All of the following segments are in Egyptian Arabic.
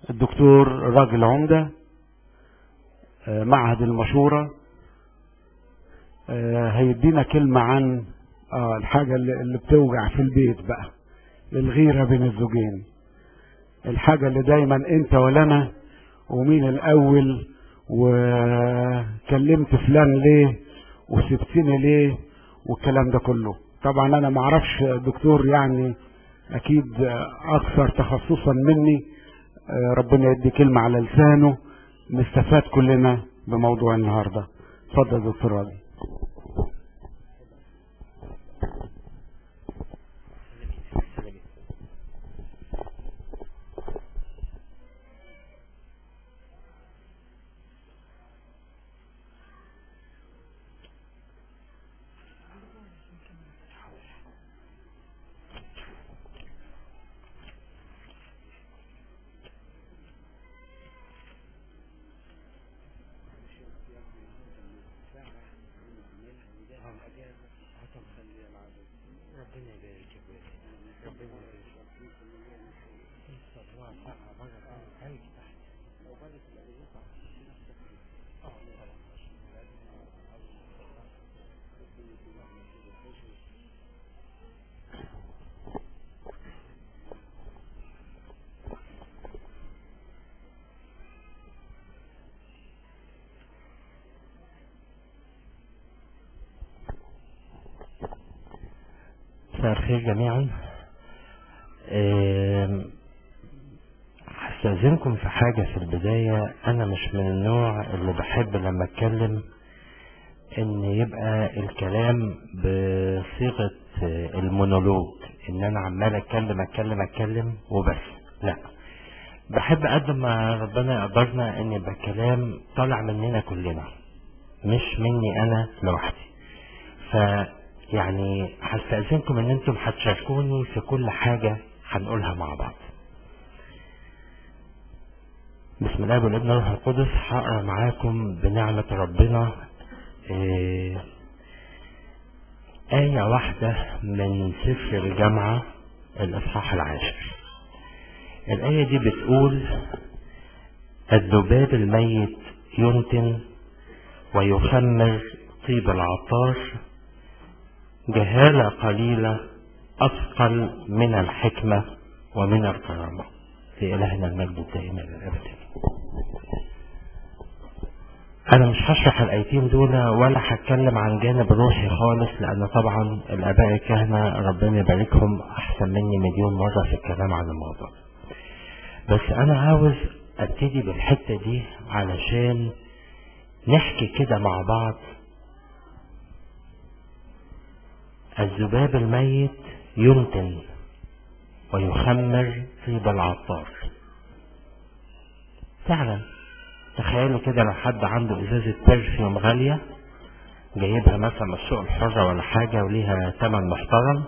الدكتور راجل عمدة آه، معهد المشورة آه، هيدينا كلمة عن آه، الحاجة اللي اللي بتوجع في البيت بقى الغيرة بين الزوجين الحاجة اللي دايما انت ولا انا ومين الاول وكلمت فلان ليه وسبتني ليه والكلام ده كله طبعا انا معرفش دكتور يعني اكيد اكثر تخصصا مني آه، ربنا يدي كلمة على لسانه نستفاد كلنا بموضوع النهاردة اتفضل يا دكتور راجل مساء الخير جميعا آم، هستأذنكم في حاجة في البداية أنا مش من النوع اللي بحب لما أتكلم إن يبقى الكلام بصيغة آه، المونولوج إن أنا عمال أتكلم أتكلم أتكلم وبس لا بحب قد ما ربنا يقدرنا إن يبقى الكلام طالع مننا كلنا مش مني أنا لوحدي ف يعني هستأذنكم ان انتم هتشاركوني في كل حاجة هنقولها مع بعض بسم الله والابن والروح القدس هقرا معاكم بنعمة ربنا آه، آية واحدة من سفر الجامعة الإصحاح العاشر الآية دي بتقول الذباب الميت ينتن ويخمر طيب العطار جهالة قليلة أثقل من الحكمة ومن الكرامة لإلهنا المجد الدائم إلى الأبد أنا مش هشرح الآيتين دول ولا هتكلم عن جانب روحي خالص لأن طبعا الآباء الكهنة ربنا يباركهم أحسن مني مليون مرة في الكلام عن الموضوع بس أنا عاوز أبتدي بالحتة دي علشان نحكي كده مع بعض الذباب الميت ينتن ويخمر طيب العطار فعلا تخيلوا كده لو حد عنده ازازة برفيوم غالية جايبها مثلا من السوق الحرة ولا حاجة وليها تمن محترم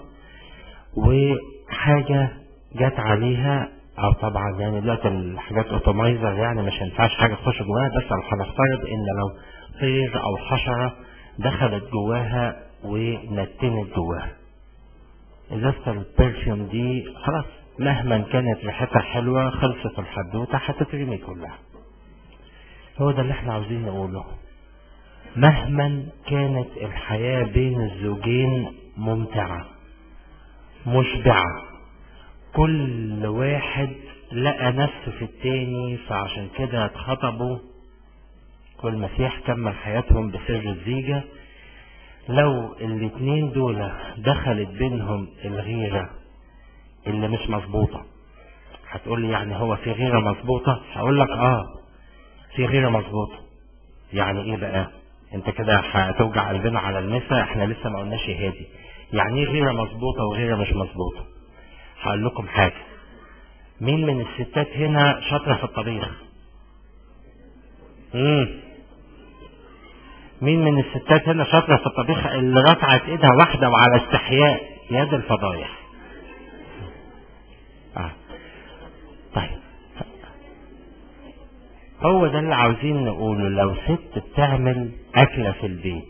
وحاجة جت عليها او طبعا يعني دلوقتي الحاجات اوتومايزر يعني مش هينفعش حاجة تخش جواها بس لو هنفترض ان لو طير او حشرة دخلت جواها ونتنت جواها ازازة البرفيوم دي خلاص مهما كانت ريحتها حلوة خلصت الحدوتة هتترمي كلها هو ده اللي احنا عاوزين نقوله مهما كانت الحياة بين الزوجين ممتعة مشبعة كل واحد لقى نفسه في التاني فعشان كده اتخطبوا والمسيح كمل حياتهم بسر الزيجة لو الاتنين دول دخلت بينهم الغيرة اللي مش مظبوطة هتقول لي يعني هو في غيرة مظبوطة هقول لك اه في غيرة مظبوطة يعني ايه بقى انت كده هتوجع قلبنا على المسا احنا لسه ما قلناش هادي يعني ايه غيرة مظبوطة وغيرة مش مظبوطة هقول لكم حاجة مين من الستات هنا شاطرة في الطبيخ امم مين من الستات هنا شاطرة في الطبيخ اللي رفعت ايدها واحدة وعلى استحياء يد الفضايح آه. طيب هو ده اللي عاوزين نقوله لو ست بتعمل أكلة في البيت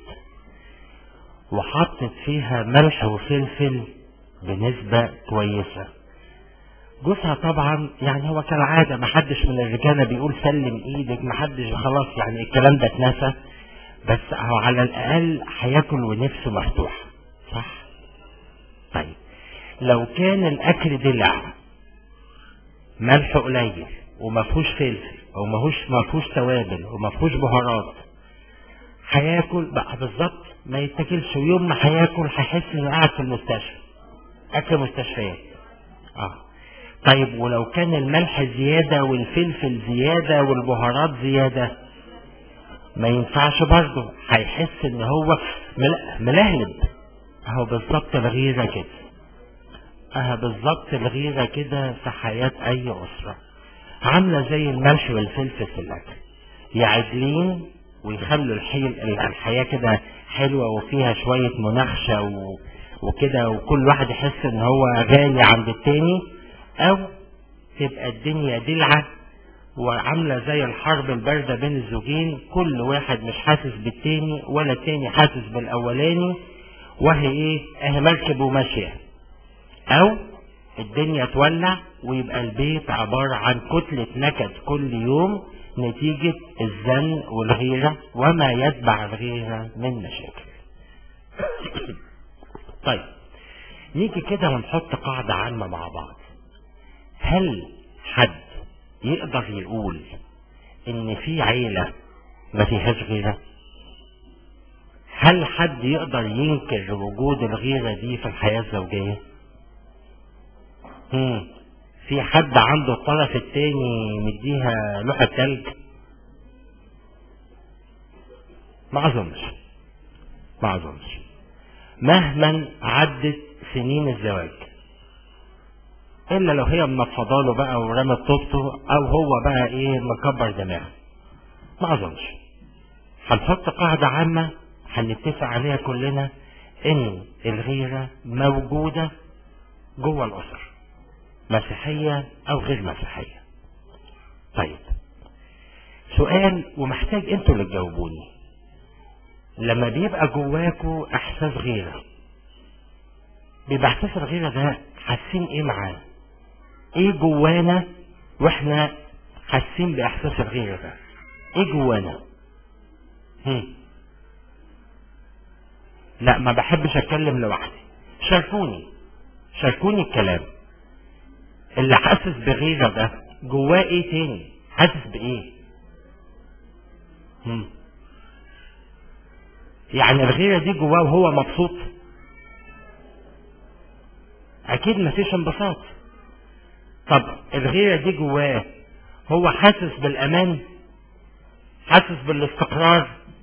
وحطت فيها ملح وفلفل بنسبة كويسة جوزها طبعا يعني هو كالعاده ما حدش من الرجاله بيقول سلم ايدك ما حدش خلاص يعني الكلام ده اتنسى بس هو على الاقل هياكل ونفسه مفتوح صح طيب لو كان الاكل دلع ملح قليل وما فيهوش فلفل او ما فيهوش ما فيهوش توابل وما فيهوش بهارات هياكل بقى بالظبط ما يتاكلش ويوم ما هياكل هيحس انه قاعد في المستشفى اكل مستشفيات اه طيب ولو كان الملح زياده والفلفل زياده والبهارات زياده ما ينفعش برضه هيحس ان هو مل- ملهلب اهو بالظبط الغيره كده اهو بالظبط الغيره كده في حياه اي اسره عامله زي الملح والفلفل في الاكل يعدلين ويخلوا الحي- الحياه كده حلوه وفيها شويه مناقشه و... وكده وكل واحد يحس ان هو غالي عند التاني او تبقى الدنيا دلعه وعامله زي الحرب البارده بين الزوجين كل واحد مش حاسس بالتاني ولا التاني حاسس بالاولاني وهي ايه اهي مركب وماشيه او الدنيا تولع ويبقى البيت عبارة عن كتلة نكد كل يوم نتيجة الزن والغيرة وما يتبع الغيرة من مشاكل طيب نيجي كده ونحط قاعدة عامة مع بعض هل حد يقدر يقول ان في عيلة ما فيهاش غيرة هل حد يقدر ينكر وجود الغيرة دي في الحياة الزوجية مم. في حد عنده الطرف التاني مديها لوحة تلج ما اظنش ما اظنش مهما عدت سنين الزواج الا لو هي منفضاله بقى ورمت طوبته او هو بقى ايه مكبر دماغه ما اظنش هنحط قاعدة عامة هنتفق عليها كلنا ان الغيرة موجودة جوه الاسر مسيحية او غير مسيحية طيب سؤال ومحتاج انتوا اللي تجاوبوني لما بيبقى جواكوا احساس غيرة بيبقى احساس الغيرة ده حاسين ايه معاه ايه جوانا واحنا حاسين باحساس الغيرة ده ايه جوانا هم. لا ما بحبش اتكلم لوحدي شاركوني شاركوني الكلام اللي حاسس بغيرة ده جواه ايه تاني حاسس بايه هم. يعني الغيرة دي جواه وهو مبسوط اكيد مفيش انبساط طب الغيرة دي جواه هو حاسس بالامان حاسس بالاستقرار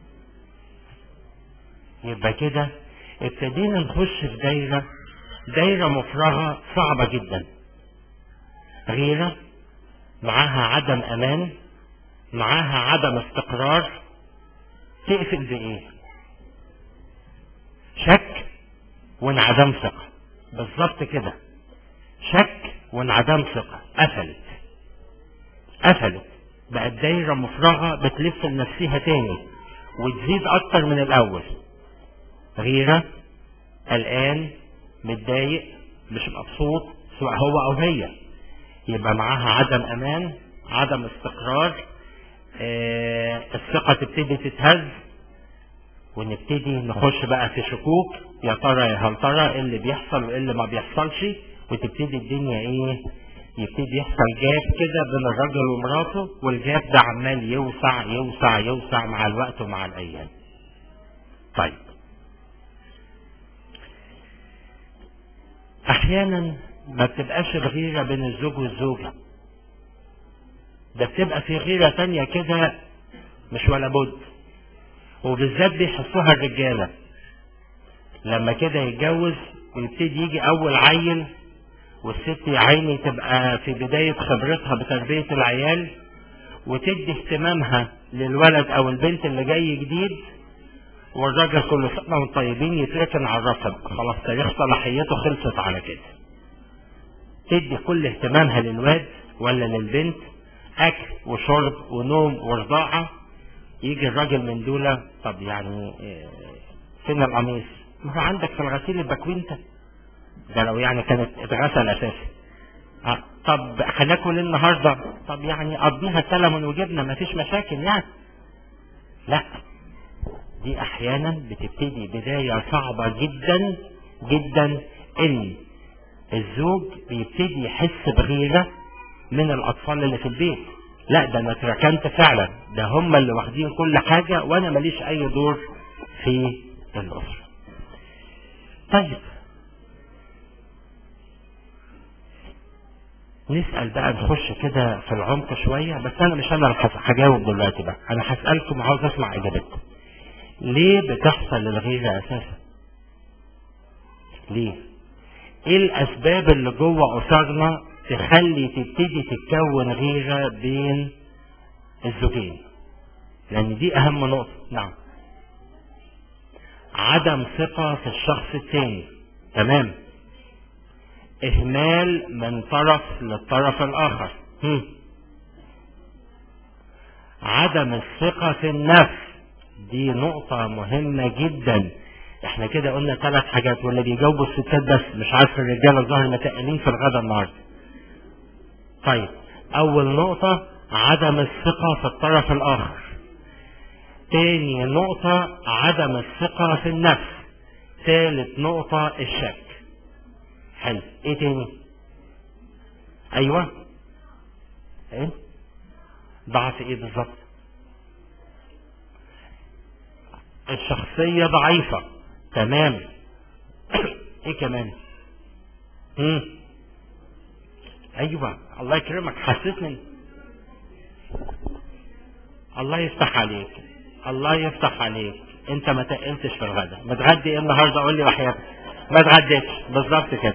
يبقى كده ابتدينا نخش في دايرة دايرة مفرغة صعبة جدا غيرة معاها عدم امان معاها عدم استقرار تقفل بايه شك وانعدام ثقة بالظبط كده شك وانعدام ثقة قفلت قفلت بقت دايرة مفرغة بتلف لنفسها تاني وتزيد أكتر من الأول غيرة قلقان متضايق مش مبسوط سواء هو أو هي يبقى معاها عدم أمان عدم استقرار آه الثقة تبتدي تتهز ونبتدي نخش بقى في شكوك يا ترى يا هل ترى ايه اللي بيحصل وايه اللي ما بيحصلش وتبتدي الدنيا ايه يبتدي يحصل جاب كده بين الراجل ومراته والجاب ده عمال يوسع يوسع يوسع مع الوقت ومع الايام طيب احيانا ما بتبقاش الغيرة بين الزوج والزوجة ده بتبقى في غيرة تانية كده مش ولا بد وبالذات بيحسوها الرجالة لما كده يتجوز ويبتدي يجي أول عيل والست يا عيني تبقى في بداية خبرتها بتربية العيال وتدي اهتمامها للولد أو البنت اللي جاي جديد والراجل كل سنة والطيبين يتركن على الرصب خلاص تاريخ صلاحيته خلصت على كده تدي كل اهتمامها للواد ولا للبنت أكل وشرب ونوم ورضاعة يجي الراجل من دول طب يعني فين القميص ما هو عندك في الغسيل البكوي انت ده لو يعني كانت اتغسل اساسا طب هناكل النهارده طب يعني قضيها سلمون وجبنه مفيش مشاكل يعني لا دي احيانا بتبتدي بدايه صعبه جدا جدا ان الزوج بيبتدي يحس بغيره من الاطفال اللي في البيت لا ده انا اتركنت فعلا ده هم اللي واخدين كل حاجه وانا ماليش اي دور في الاسره طيب نسأل بقى نخش كده في العمق شوية بس أنا مش أنا اللي هجاوب دلوقتي بقى أنا هسألكم وعاوز أسمع إجابتكم ليه بتحصل الغيرة أساسا؟ ليه؟ إيه الأسباب اللي جوه أسرنا تخلي تبتدي تتكون غيرة بين الزوجين؟ لأن دي أهم نقطة نعم عدم ثقة في الشخص الثاني تمام إهمال من طرف للطرف الآخر هم. عدم الثقة في النفس دي نقطة مهمة جدا احنا كده قلنا ثلاث حاجات واللي بيجاوبوا الستات بس مش عارف الرجالة الظاهر متقلين في الغدا النهارده. طيب أول نقطة عدم الثقة في الطرف الآخر. تاني نقطة عدم الثقة في النفس. ثالث نقطة الشك. حلو ايه تاني ايوه ايه ضعف ايه بالظبط الشخصية ضعيفة تمام ايه كمان مم. ايوه الله يكرمك حسسني الله يفتح عليك الله يفتح عليك انت ما تقلتش في الغدا متغدي ايه النهارده قول لي وحياتك ما اتغديتش بالظبط كده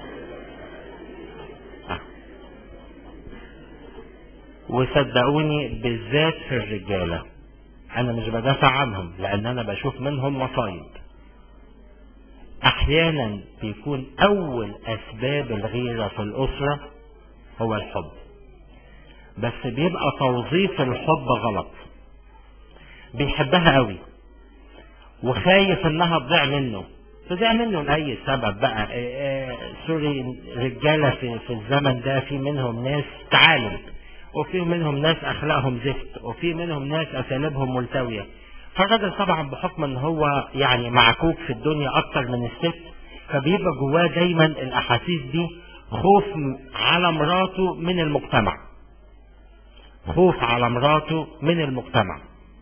وصدقوني بالذات في الرجالة أنا مش بدافع عنهم لأن أنا بشوف منهم مصايب أحيانا بيكون أول أسباب الغيرة في الأسرة هو الحب بس بيبقى توظيف الحب غلط بيحبها قوي وخايف انها تضيع منه تضيع منه لأي سبب بقى آه، آه، سوري رجالة في, في الزمن ده في منهم ناس تعالم وفي منهم ناس أخلاقهم زفت وفي منهم ناس أساليبهم ملتوية فالراجل طبعا بحكم ان هو يعني معكوك في الدنيا اكتر من الست فبيبقى جواه دايما الاحاسيس دي خوف على مراته من المجتمع خوف على مراته من المجتمع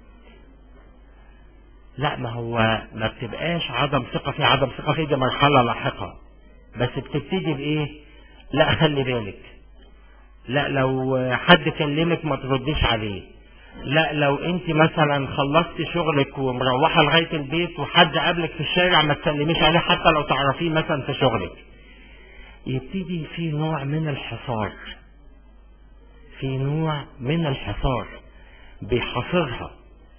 لا ما هو ما بتبقاش عدم ثقة فيه عدم ثقة فيه دي مرحلة لاحقة بس بتبتدي بإيه؟ لا خلي بالك لا لو حد كلمك ما ترديش عليه لا لو انت مثلا خلصتي شغلك ومروحه لغايه البيت وحد قابلك في الشارع ما تسلميش عليه حتى لو تعرفيه مثلا في شغلك يبتدي في نوع من الحصار في نوع من الحصار بيحاصرها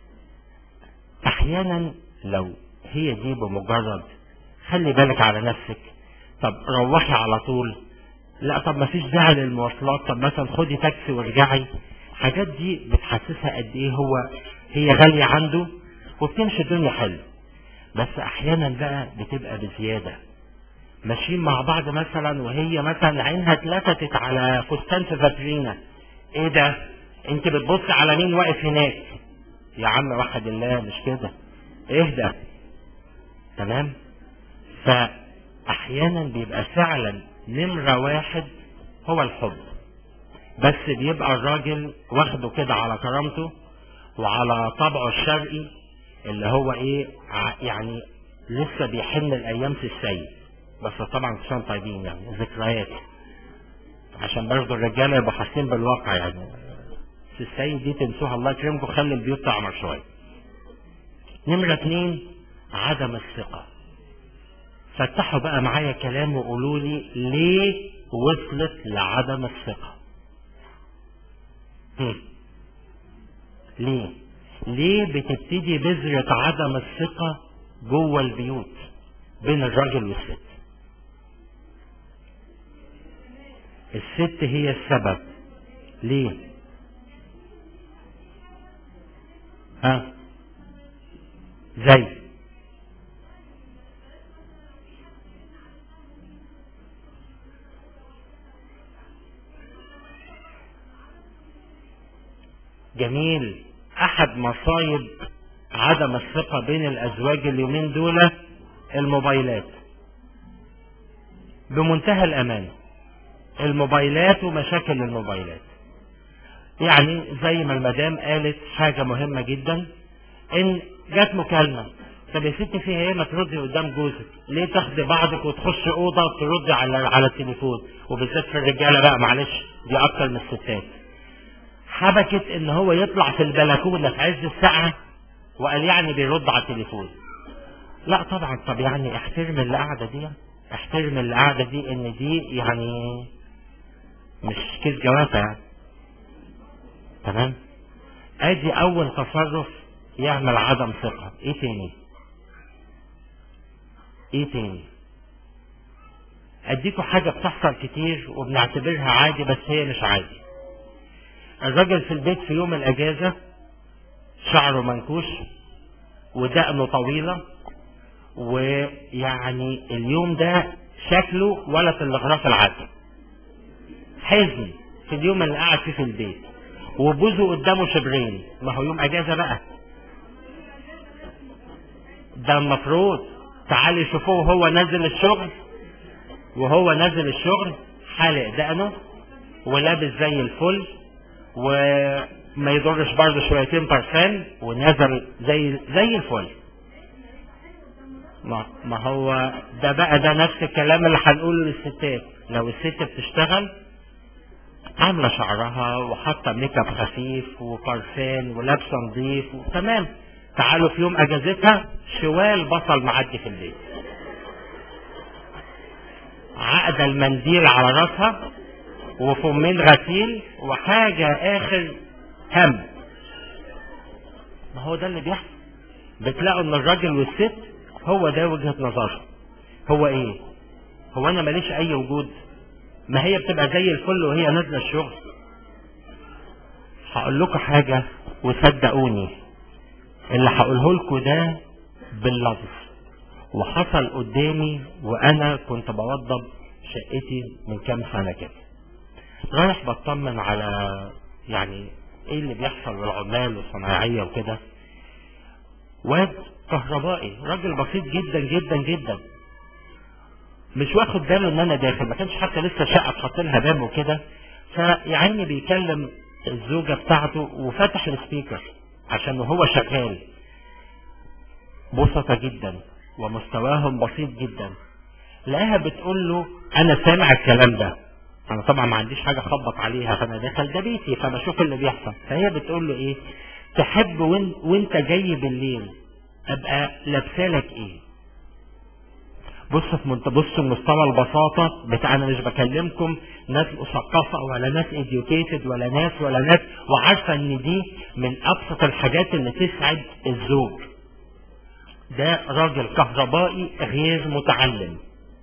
احيانا لو هي دي بمجرد خلي بالك على نفسك طب روحي على طول لا طب ما فيش داعي للمواصلات طب مثلا خدي تاكسي وارجعي الحاجات دي بتحسسها قد ايه هو هي غالية عنده وبتمشي الدنيا حلو بس احيانا بقى بتبقى بزيادة ماشيين مع بعض مثلا وهي مثلا عينها اتلفتت على فستان في فاترينا ايه ده انت بتبص على مين واقف هناك يا عم وحد الله مش كده اهدى تمام فاحيانا بيبقى فعلا نمرة واحد هو الحب بس بيبقى الراجل واخده كده على كرامته وعلى طبعه الشرقي اللي هو ايه ع- يعني لسه بيحن الايام في السيد بس طبعا كلهم طيبين يعني ذكريات عشان برضه الرجاله يبقوا حاسين بالواقع يعني في السيد دي تنسوها الله يكرمكم خلي البيوت تعمر شويه نمرة اتنين عدم الثقة فتحوا بقى معايا كلام وقولوا لي ليه وصلت لعدم الثقة هم. ليه ليه بتبتدي بذرة عدم الثقة جوه البيوت بين الراجل والست الست هي السبب ليه ها زي جميل احد مصايب عدم الثقة بين الازواج اليومين دول الموبايلات بمنتهى الأمان الموبايلات ومشاكل الموبايلات يعني زي ما المدام قالت حاجة مهمة جدا ان جات مكالمة طب يا ستي فيها ايه ما تردي قدام جوزك ليه تاخدي بعضك وتخشي اوضه وتردي على على التليفون وبالذات في الرجاله بقى معلش دي اكتر من الستات حبكت ان هو يطلع في البلكونه في عز الساعه وقال يعني بيرد على التليفون لا طبعا طب يعني احترم اللي قاعده دي احترم اللي قاعده دي ان دي يعني مش كيس جوافه يعني تمام ادي اول تصرف يعمل عدم ثقه ايه تاني ايه تاني اديكوا حاجه بتحصل كتير وبنعتبرها عادي بس هي مش عادي الراجل في البيت في يوم الاجازه شعره منكوش ودقنه طويله ويعني اليوم ده شكله ولا في الاغراف العادي حزن في اليوم اللي قاعد فيه في البيت وبوزه قدامه شبرين ما هو يوم اجازه بقى ده المفروض تعالي شوفوه وهو نازل الشغل وهو نازل الشغل حالق دقنه ولابس زي الفل وما يضرش برضه شويتين برفان ونازل زي زي الفل ما, ما هو ده بقى ده نفس الكلام اللي هنقوله للستات لو الست بتشتغل عاملة شعرها وحاطة ميك اب خفيف وبرفان ولابسة نظيف تمام تعالوا في يوم اجازتها شوال بصل معدي في البيت عقد المنديل على راسها وفمين غسيل وحاجة اخر هم ما هو ده اللي بيحصل بتلاقوا ان الراجل والست هو ده وجهة نظرهم هو ايه هو انا ماليش اي وجود ما هي بتبقى زي الفل وهي نازله الشغل هقول لكم حاجه وصدقوني اللي هقوله لكم ده باللفظ وحصل قدامي وانا كنت بوضب شقتي من كام سنه كده رايح بطمن على يعني ايه اللي بيحصل للعمال والصنايعيه وكده واد كهربائي راجل بسيط جدا جدا جدا مش واخد باله ان انا داخل ما كانش حتى لسه شقه اتحط لها باب وكده فيعني بيكلم الزوجه بتاعته وفتح السبيكر عشان وهو شغال بسطة جدا ومستواهم بسيط جدا لقاها بتقول له انا سامع الكلام ده انا طبعا ما عنديش حاجه اخبط عليها فانا داخل ده بيتي فبشوف اللي بيحصل فهي بتقول له ايه تحب وين وانت جاي بالليل ابقى لابسالك ايه بص في منت... بص مستوى البساطه بتاع انا مش بكلمكم ناس مثقفه ولا ناس اديوكيتد ولا ناس ولا ناس وعارفه ان دي من ابسط الحاجات اللي تسعد الزوج ده راجل كهربائي غير متعلم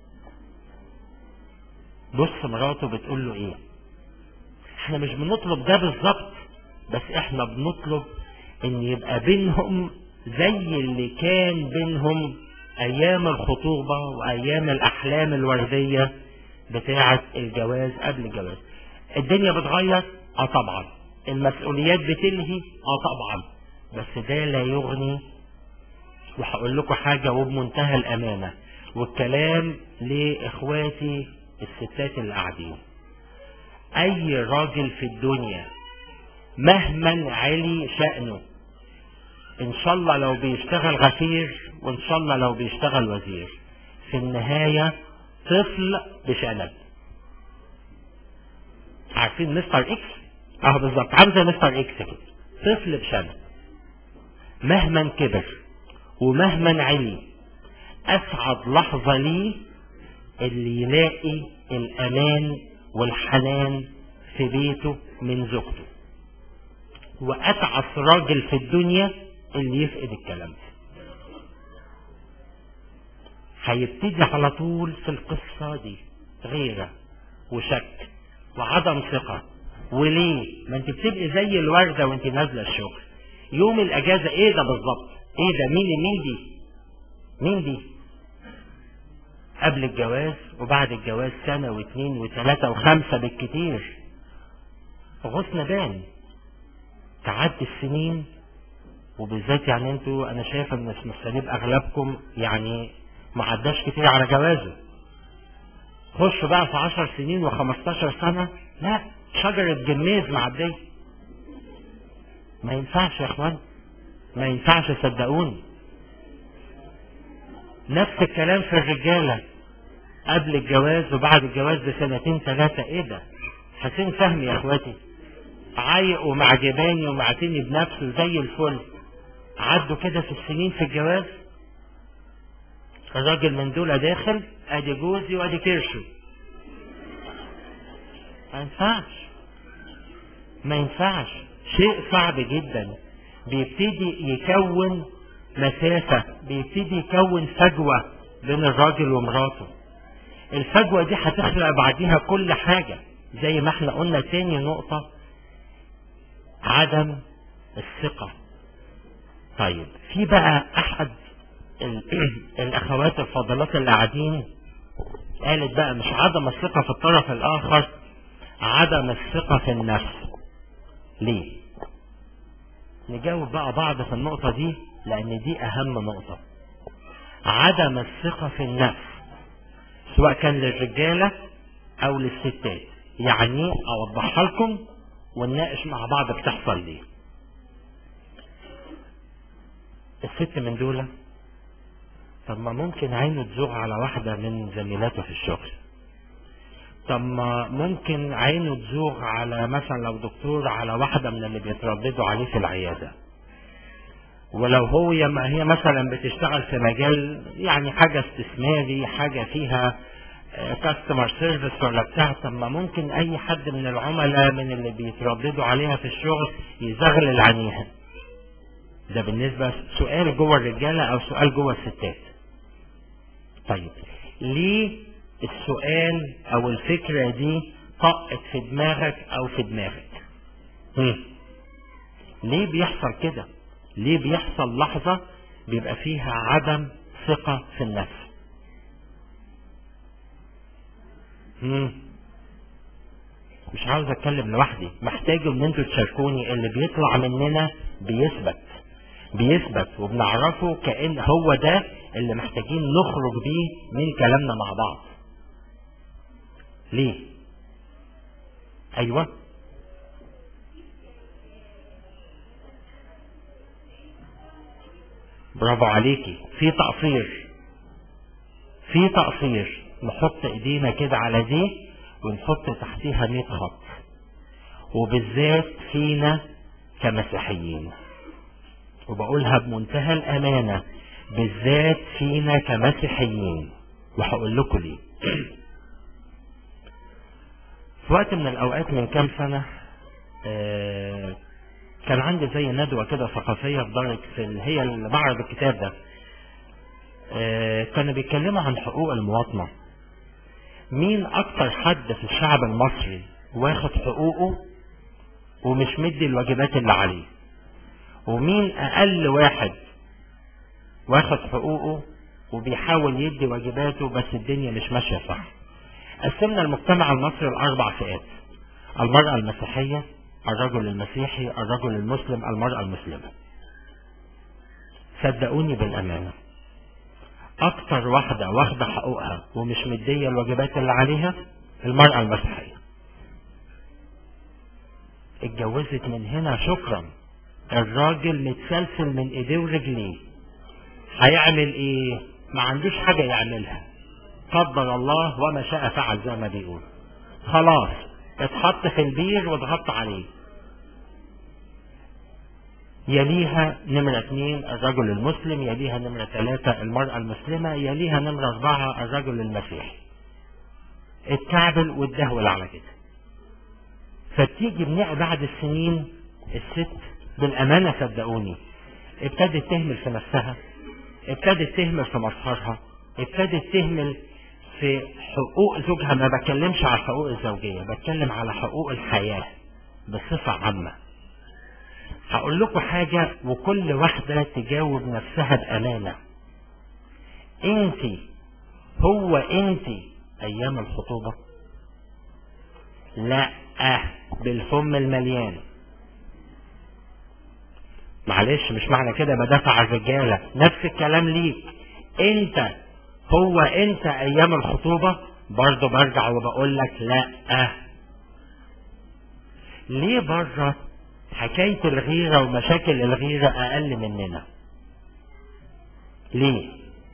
بص مراته بتقول له ايه احنا مش بنطلب ده بالظبط بس احنا بنطلب ان يبقى بينهم زي اللي كان بينهم ايام الخطوبة وايام الاحلام الوردية بتاعة الجواز قبل الجواز الدنيا بتغير اه طبعا المسؤوليات بتلهي اه طبعا بس ده لا يغني وهقول لكم حاجة وبمنتهى الامانة والكلام لاخواتي الستات اللي قاعدين اي راجل في الدنيا مهما علي شأنه ان شاء الله لو بيشتغل غفير وان شاء الله لو بيشتغل وزير في النهاية طفل بشنب عارفين مستر اكس اه بالظبط عامل زي مستر اكس كده طفل بشنب مهما كبر ومهما علي اسعد لحظة ليه اللي يلاقي الامان والحنان في بيته من زوجته واتعس راجل في الدنيا اللي يفقد الكلام ده هيبتدي على طول في القصة دي غيرة وشك وعدم ثقة وليه ما انت بتبقي زي الوردة وانت نازلة الشغل يوم الاجازة ايه ده بالظبط ايه ده مين مين دي مين دي قبل الجواز وبعد الجواز سنة واثنين وثلاثة وخمسة بالكتير غصن بان تعدي السنين وبالذات يعني انتوا انا شايف ان اسم الصليب اغلبكم يعني ما عداش كتير على جوازه خشوا بقى في 10 سنين و15 سنة لا شجرة جميز معدية ما ينفعش يا اخوان ما ينفعش صدقوني نفس الكلام في الرجالة قبل الجواز وبعد الجواز بسنتين ثلاثة ايه ده حسين فهمي يا اخواتي عايق ومعجباني ومعتني بنفسه زي الفل عدوا كده في السنين في الجواز الراجل من دول داخل ادي جوزي وادي كرشه ما ينفعش ما ينفعش شيء صعب جدا بيبتدي يكون مسافة بيبتدي يكون فجوة بين الراجل ومراته الفجوة دي هتخلق بعديها كل حاجة زي ما احنا قلنا تاني نقطة عدم الثقة طيب في بقى احد الاخوات الفاضلات اللي قاعدين قالت بقى مش عدم الثقة في الطرف الاخر عدم الثقة في النفس ليه نجاوب بقى بعض في النقطة دي لان دي اهم نقطة عدم الثقة في النفس سواء كان للرجالة او للستات يعني اوضحها لكم ونناقش مع بعض بتحصل ليه الست من دول طب ما ممكن عينه تزوغ على واحدة من زميلاته في الشغل طب ما ممكن عينه تزوغ على مثلا لو دكتور على واحدة من اللي بيترددوا عليه في العيادة ولو هو هي مثلا بتشتغل في مجال يعني حاجة استثماري حاجة فيها كاستمر سيرفيس ولا بتاع طب ما ممكن اي حد من العملاء من اللي بيترددوا عليها في الشغل يزغلل عينيها ده بالنسبة سؤال جوه الرجالة او سؤال جوه الستات طيب ليه السؤال او الفكرة دي طقت في دماغك او في دماغك هم. ليه بيحصل كده ليه بيحصل لحظة بيبقى فيها عدم ثقة في النفس مم. مش عاوز اتكلم لوحدي محتاج ان انتوا تشاركوني اللي بيطلع مننا بيثبت بيثبت وبنعرفه كأن هو ده اللي محتاجين نخرج بيه من كلامنا مع بعض ليه ايوه برافو عليكي في تقصير في تقصير نحط ايدينا كده على دي ونحط تحتيها 100 خط وبالذات فينا كمسيحيين وبقولها بمنتهى الامانه بالذات فينا كمسيحيين وهقول لكم ليه في وقت من الاوقات من كام سنه آه كان عندي زي ندوه كده ثقافيه في دار في هي معرض الكتاب ده آه كانوا بيتكلموا عن حقوق المواطنه مين اكتر حد في الشعب المصري واخد حقوقه ومش مدي الواجبات اللي عليه ومين اقل واحد واخد حقوقه وبيحاول يدي واجباته بس الدنيا مش ماشيه صح قسمنا المجتمع المصري لاربع فئات المراه المسيحيه الرجل المسيحي الرجل المسلم المراه المسلمه صدقوني بالامانه اكتر واحدة واخدة حقوقها ومش مدية الواجبات اللي عليها المرأة المسيحية اتجوزت من هنا شكرا الراجل متسلسل من ايديه ورجليه هيعمل ايه ما عندوش حاجة يعملها قدر الله وما شاء فعل زي ما بيقول خلاص اتحط في البير واتغطى عليه يليها نمرة اثنين الرجل المسلم يليها نمرة ثلاثة المرأة المسلمة يليها نمرة أربعة الرجل المسيحي اتكعبل واتدهول على كده فتيجي بناء بعد السنين الست بالأمانة صدقوني ابتدت تهمل في نفسها ابتدت تهمل في مظهرها ابتدت تهمل في حقوق زوجها ما بتكلمش على حقوق الزوجية بتكلم على حقوق الحياة بصفة عامة هقول لكم حاجة وكل واحدة تجاوب نفسها بأمانة انت هو انت ايام الخطوبة لا بالفم المليان معلش مش معنى كده بدافع عن الرجاله نفس الكلام ليك انت هو انت ايام الخطوبه برضه برجع وبقول لك لا ليه بره حكايه الغيره ومشاكل الغيره اقل مننا ليه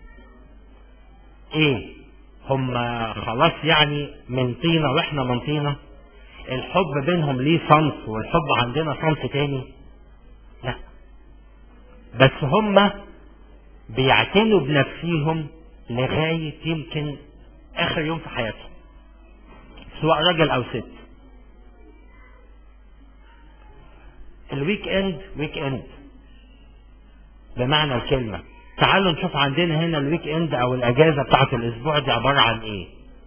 ايه هم خلاص يعني من طينه واحنا من طينه الحب بينهم ليه صنف والحب عندنا صنف تاني لا بس هم بيعتنوا بنفسيهم لغاية يمكن آخر يوم في حياتهم سواء راجل أو ست الويك اند ويك اند بمعنى الكلمة تعالوا نشوف عندنا هنا الويك اند او الاجازة بتاعت الاسبوع دي عبارة عن ايه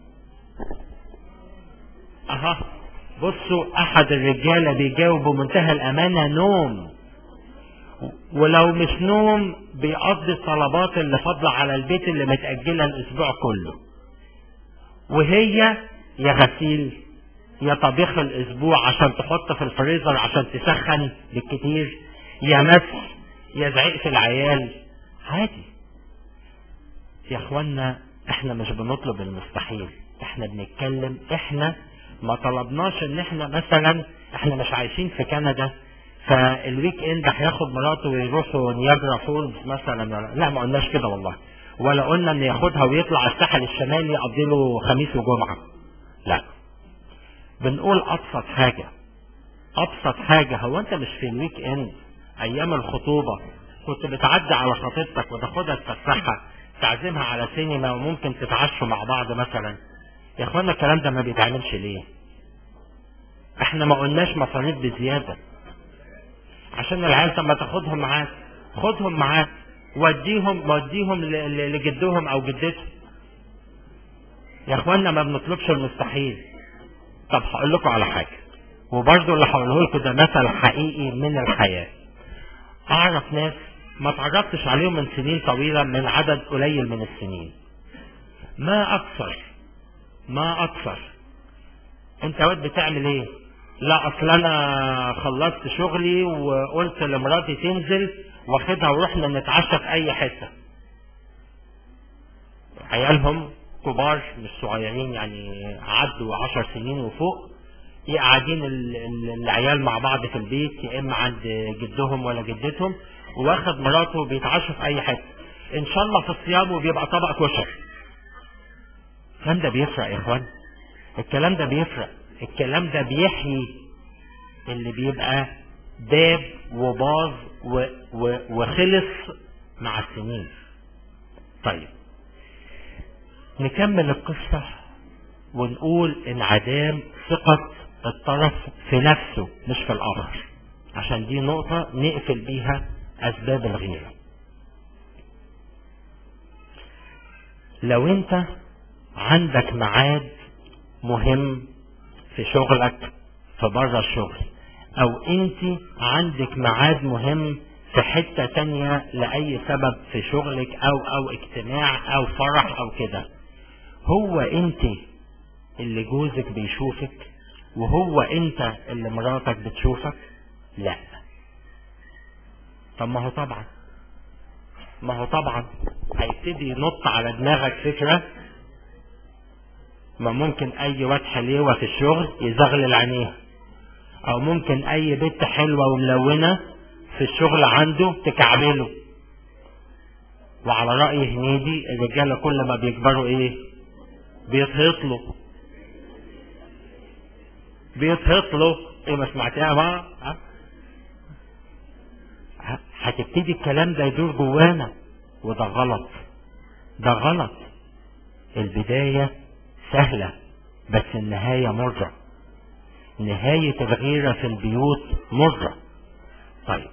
اها بصوا احد الرجالة بيجاوب بمنتهى الامانة نوم ولو مش نوم بيقضي الطلبات اللي فاضلة على البيت اللي متأجلة الاسبوع كله وهي يا غسيل يا طبيخ الاسبوع عشان تحط في الفريزر عشان تسخن بالكتير يا مسح يا زعيق في العيال عادي يا اخوانا احنا مش بنطلب المستحيل احنا بنتكلم احنا ما طلبناش ان احنا مثلا احنا مش عايشين في كندا فالويك اند هياخد مراته ويروحوا نياجرا فولز مثلا ولا لا ما قلناش كده والله ولا قلنا ان ياخدها ويطلع الساحل الشمالي يقضي له خميس وجمعه لا بنقول ابسط حاجه ابسط حاجه هو انت مش في الويك اند ايام الخطوبه كنت بتعدي على خطيبتك وتاخدها تفسحها تعزمها على سينما وممكن تتعشوا مع بعض مثلا يا اخوانا الكلام ده ما بيتعملش ليه احنا ما قلناش مصاريف بزياده عشان العيال طب ما تاخدهم معاك خدهم معاك وديهم وديهم لجدهم او جدتهم يا اخوانا ما بنطلبش المستحيل طب هقول لكم على حاجه وبرضه اللي هقوله لكم ده مثل حقيقي من الحياه اعرف ناس ما تعرفتش عليهم من سنين طويله من عدد قليل من السنين ما اكثر ما اكثر انت واد بتعمل ايه لا اصل انا خلصت شغلي وقلت لمراتي تنزل واخدها ورحنا نتعشى في اي حته عيالهم كبار مش صغيرين يعني عدوا عشر سنين وفوق قاعدين العيال مع بعض في البيت يا اما عند جدهم ولا جدتهم واخد مراته بيتعشوا في اي حته ان شاء الله في الصيام وبيبقى طبق كشر الكلام ده بيفرق يا اخوان الكلام ده بيفرق الكلام ده بيحيي اللي بيبقى داب وباظ و و وخلص مع السنين طيب نكمل القصة ونقول انعدام ثقة الطرف في نفسه مش في الآخر عشان دي نقطة نقفل بيها أسباب الغيرة لو أنت عندك ميعاد مهم في شغلك في بره الشغل او انت عندك ميعاد مهم في حتة تانية لأي سبب في شغلك أو أو اجتماع أو فرح أو كده هو أنت اللي جوزك بيشوفك وهو أنت اللي مراتك بتشوفك لا طب ما هو طبعا ما هو طبعا هيبتدي ينط على دماغك فكرة ما ممكن اي واد حليوه في الشغل يزغلل عينيها او ممكن اي بنت حلوه وملونه في الشغل عنده تكعبله وعلى راي هنيدي الرجاله كل ما بيكبروا ايه بيتهطلوا بيتهطلوا ايه ما سمعتيها بقى هتبتدي الكلام ده يدور جوانا وده غلط ده غلط البدايه سهلة بس النهاية مرة نهاية الغيرة في البيوت مرة طيب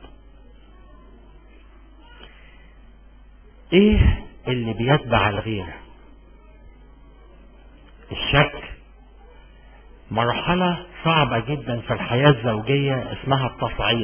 ايه اللي بيتبع الغيرة الشك مرحلة صعبة جدا في الحياة الزوجية اسمها التصعيد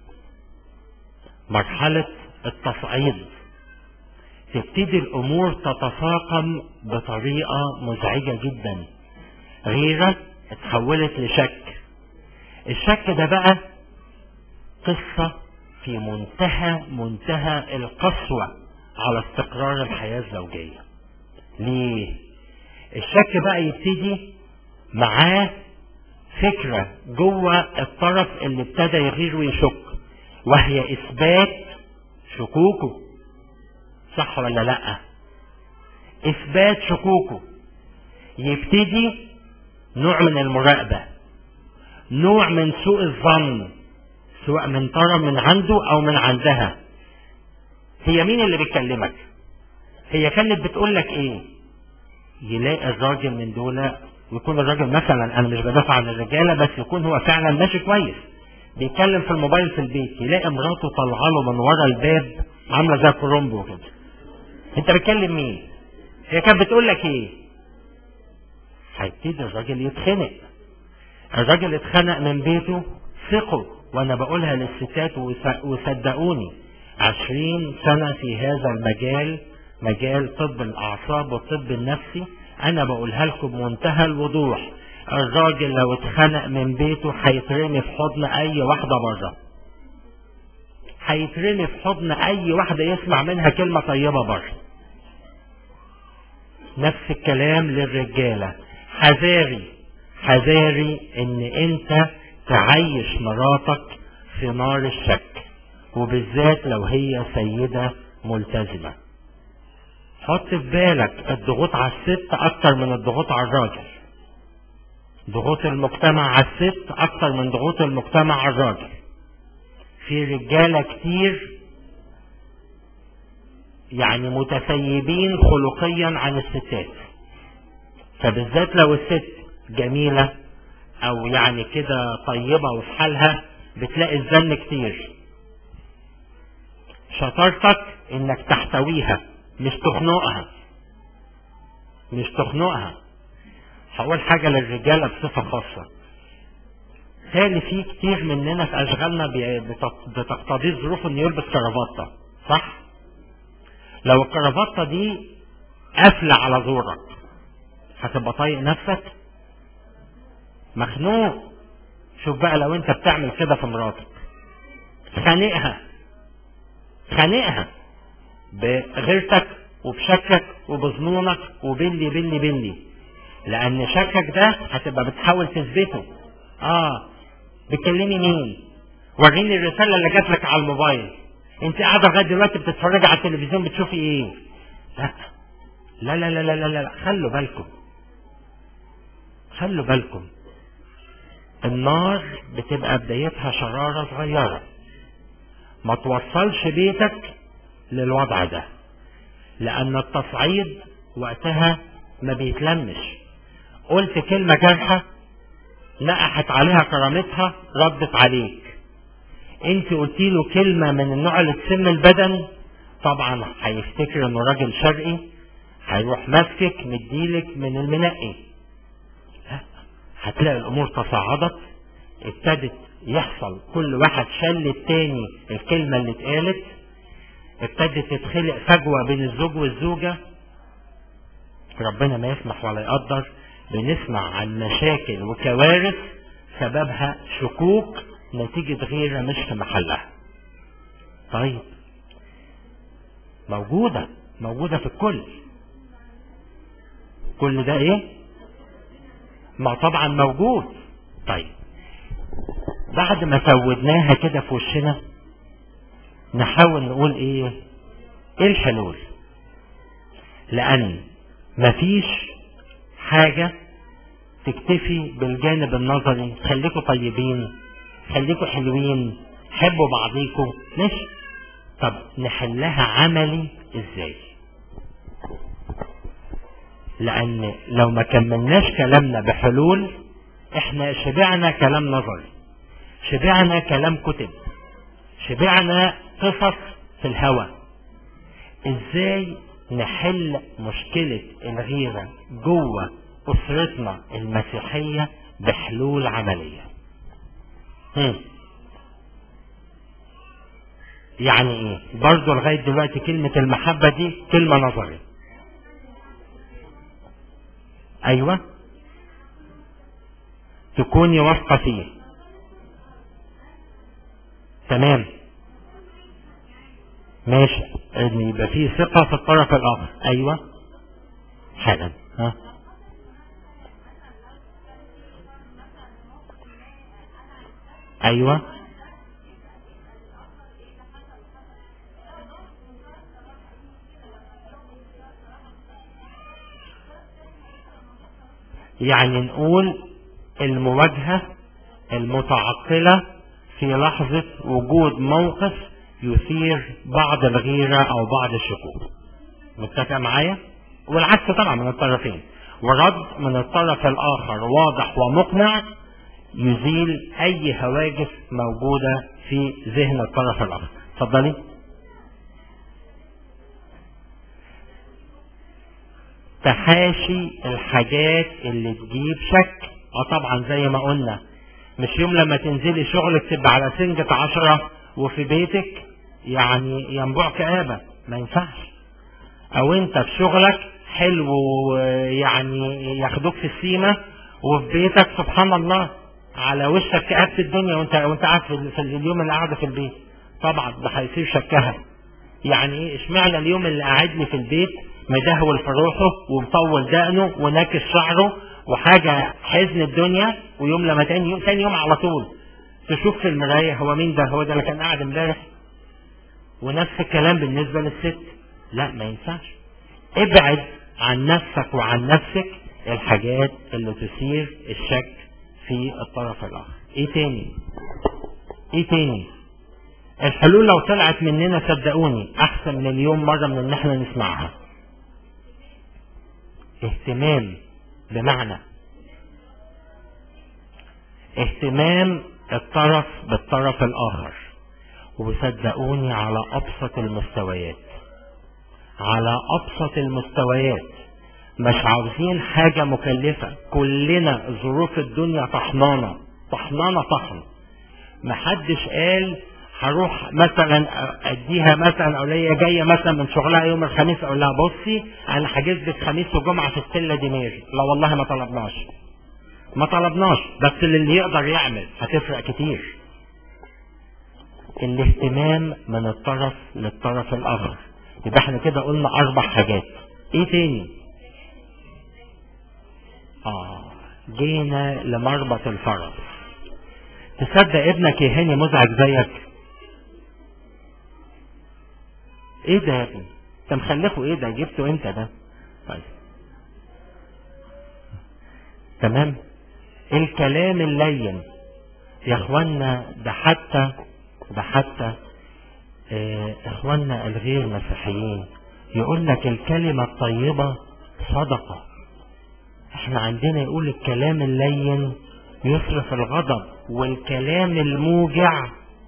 مرحلة التصعيد تبتدي الامور تتفاقم بطريقه مزعجه جدا غيره اتحولت لشك الشك ده بقى قصه في منتهى منتهى القسوة على استقرار الحياة الزوجية ليه الشك بقى يبتدي معاه فكرة جوه الطرف اللي ابتدى يغير ويشك وهي إثبات شكوكه صح ولا لأ إثبات شكوكه يبتدي نوع من المراقبة نوع من سوء الظن سواء من طرف من عنده أو من عندها هي مين اللي بتكلمك هي كانت بتقول لك ايه يلاقي الراجل من دول ويكون الراجل مثلا انا مش بدافع عن الرجاله بس يكون هو فعلا ماشي كويس بيتكلم في الموبايل في البيت يلاقي مراته طالعه له من ورا الباب عامله زي كرومبو كده انت بتكلم مين هي كانت بتقول لك ايه هيبتدي الراجل يتخنق الراجل اتخنق من بيته ثقوا وانا بقولها للستات وصدقوني عشرين سنة في هذا المجال مجال طب الأعصاب والطب النفسي أنا بقولها لكم بمنتهى الوضوح الراجل لو اتخنق من بيته هيترمي في حضن أي واحدة بره هيترمي في حضن أي واحدة يسمع منها كلمة طيبة بره نفس الكلام للرجالة حذاري حذاري ان انت تعيش مراتك في نار الشك وبالذات لو هي سيدة ملتزمة حط في بالك الضغوط على الست اكتر من الضغوط على الراجل ضغوط المجتمع على الست اكتر من ضغوط المجتمع على الراجل في رجالة كتير يعني متسيبين خلقيا عن الستات فبالذات لو الست جميلة او يعني كده طيبة وفي حالها بتلاقي الزن كتير شطارتك انك تحتويها مش تخنقها مش تخنقها هقول حاجة للرجالة بصفة خاصة تاني في كتير مننا في اشغالنا بتقتضي الظروف انه يلبس كرافطة صح لو الكرافطة دي قافلة على زورك هتبقى طايق نفسك مخنوق شوف بقى لو انت بتعمل كده في مراتك خانقها خانقها بغيرتك وبشكك وبظنونك وبلي بلي بلي لان شكك ده هتبقى بتحاول تثبته اه بتكلمي مين وريني الرساله اللي جات لك على الموبايل انت قاعده لغايه دلوقتي بتتفرجي على التلفزيون بتشوفي ايه لا لا لا لا لا لا, لا. خلوا بالكم خلوا بالكم النار بتبقى بدايتها شرارة صغيرة ما توصلش بيتك للوضع ده لأن التصعيد وقتها ما بيتلمش قلت كلمة جارحة نقحت عليها كرامتها ردت عليك انت قلت له كلمة من النوع اللي تسم البدن طبعا هيفتكر انه راجل شرقي هيروح ماسكك مديلك من المنقي هتلاقي الامور تصاعدت ابتدت يحصل كل واحد شل التاني الكلمة اللي اتقالت ابتدت تتخلق فجوة بين الزوج والزوجة ربنا ما يسمح ولا يقدر بنسمع عن مشاكل وكوارث سببها شكوك نتيجة غيرة مش في محلها طيب موجودة موجودة في الكل كل ده ايه ما طبعا موجود طيب بعد ما سودناها كده في وشنا نحاول نقول ايه ايه الحلول لان مفيش حاجة تكتفي بالجانب النظري خليكوا طيبين خليكوا حلوين حبوا بعضيكوا ماشي طب نحلها عملي ازاي لان لو ما كملناش كلامنا بحلول احنا شبعنا كلام نظري شبعنا كلام كتب شبعنا قصص في الهوى ازاي نحل مشكلة الغيرة جوه اسرتنا المسيحية بحلول عملية هم. يعني ايه برضو لغاية دلوقتي كلمة المحبة دي كلمة نظري ايوه تكوني واثقة فيه تمام ماشي ان يبقى في ثقة في الطرف الاخر ايوه حالا ها ايوه يعني نقول المواجهة المتعقلة في لحظة وجود موقف يثير بعض الغيرة او بعض الشكوك متفق معايا والعكس طبعا من الطرفين ورد من الطرف الاخر واضح ومقنع يزيل اي هواجس موجودة في ذهن الطرف الاخر اتفضلي تحاشي الحاجات اللي تجيب شك اه طبعا زي ما قلنا مش يوم لما تنزلي شغلك تبقى على سنجة عشرة وفي بيتك يعني ينبوع كآبة ما ينفعش او انت في شغلك حلو يعني ياخدوك في السيمة وفي بيتك سبحان الله على وشك كآبة الدنيا وانت وانت قاعد في, في اليوم اللي قاعدة في البيت طبعا ده هيصير شكها يعني ايه اشمعنى اليوم اللي قاعدني في البيت مدهول في روحه ومطول دقنه وناكس شعره وحاجة حزن الدنيا ويوم لما تاني يوم تاني يوم على طول تشوف في المراية هو مين ده هو ده اللي كان قاعد امبارح ونفس الكلام بالنسبة للست لا ما ينفعش ابعد عن نفسك وعن نفسك الحاجات اللي تثير الشك في الطرف الاخر ايه تاني ايه تاني الحلول لو طلعت مننا صدقوني احسن مليون مرة من ان احنا نسمعها اهتمام بمعنى اهتمام الطرف بالطرف الاخر وصدقوني على ابسط المستويات على ابسط المستويات مش عاوزين حاجة مكلفة كلنا ظروف الدنيا طحنانة طحنانة طحن محدش قال هروح مثلا اديها مثلا او هي جايه مثلا من شغلها يوم الخميس اقول لها بصي انا حاجز لك خميس وجمعه في السله دماغي لا والله ما طلبناش ما طلبناش بس اللي يقدر يعمل هتفرق كتير الاهتمام من الطرف للطرف الاخر يبقى احنا كده قلنا اربع حاجات ايه تاني اه جينا لمربط الفرس تصدق ابنك يا هاني مزعج زيك ايه ده يا ابني انت مخلفه ايه ده جبته انت ده طيب تمام الكلام اللين يا اخوانا ده حتى ده حتى اه اخوانا الغير مسيحيين يقول لك الكلمة الطيبة صدقة احنا عندنا يقول الكلام اللين يصرف الغضب والكلام الموجع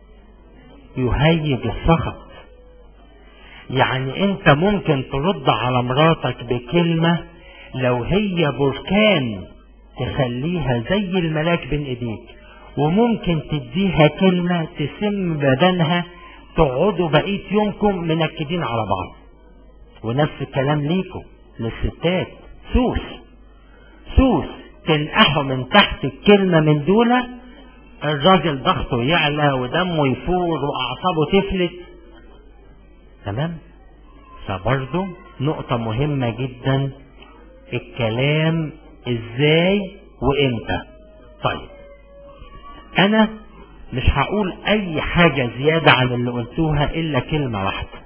يهيج السخط يعني انت ممكن ترد على مراتك بكلمة لو هي بركان تخليها زي الملاك بين ايديك وممكن تديها كلمة تسم بدنها تقعدوا بقية يومكم منكدين على بعض ونفس الكلام ليكم للستات سوس سوس تنقحوا من تحت الكلمة من دولة الراجل ضغطه يعلى ودمه يفور واعصابه تفلت تمام فبرضه نقطة مهمة جدا الكلام ازاي وامتى طيب انا مش هقول اي حاجة زيادة عن اللي قلتوها الا كلمة واحدة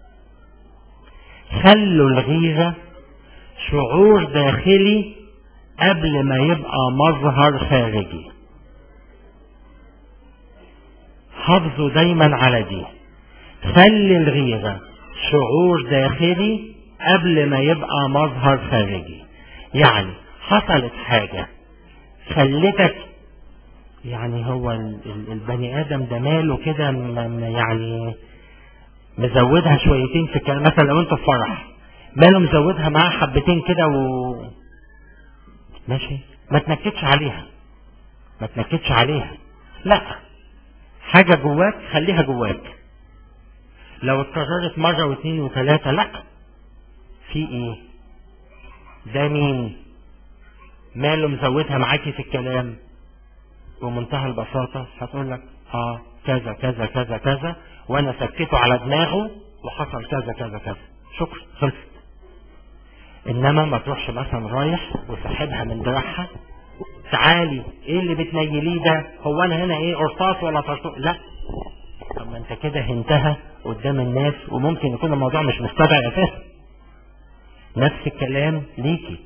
خلوا الغيرة شعور داخلي قبل ما يبقى مظهر خارجي حافظوا دايما على دي خلي الغيرة شعور داخلي قبل ما يبقى مظهر خارجي يعني حصلت حاجة خلتك يعني هو البني ادم ده ماله كده يعني مزودها شويتين في الكلام مثلا لو انت في فرح ماله مزودها معاه حبتين كده و ماشي ما تنكدش عليها ما تنكدش عليها لا حاجة جواك خليها جواك لو اتكررت مرة واثنين وثلاثة لا في ايه ده مين ماله مزودها معاكي في الكلام بمنتهى البساطة هتقول لك اه كذا كذا كذا كذا وانا سكته على دماغه وحصل كذا كذا كذا شكرا خلصت انما ما تروحش مثلا رايح وسحبها من دراعها تعالي ايه اللي بتنيليه ده هو انا هنا ايه قرطاس ولا طرطوق لا طب ما انت كده هنتها قدام الناس وممكن يكون الموضوع مش مستدعي اساسا نفس الكلام ليكي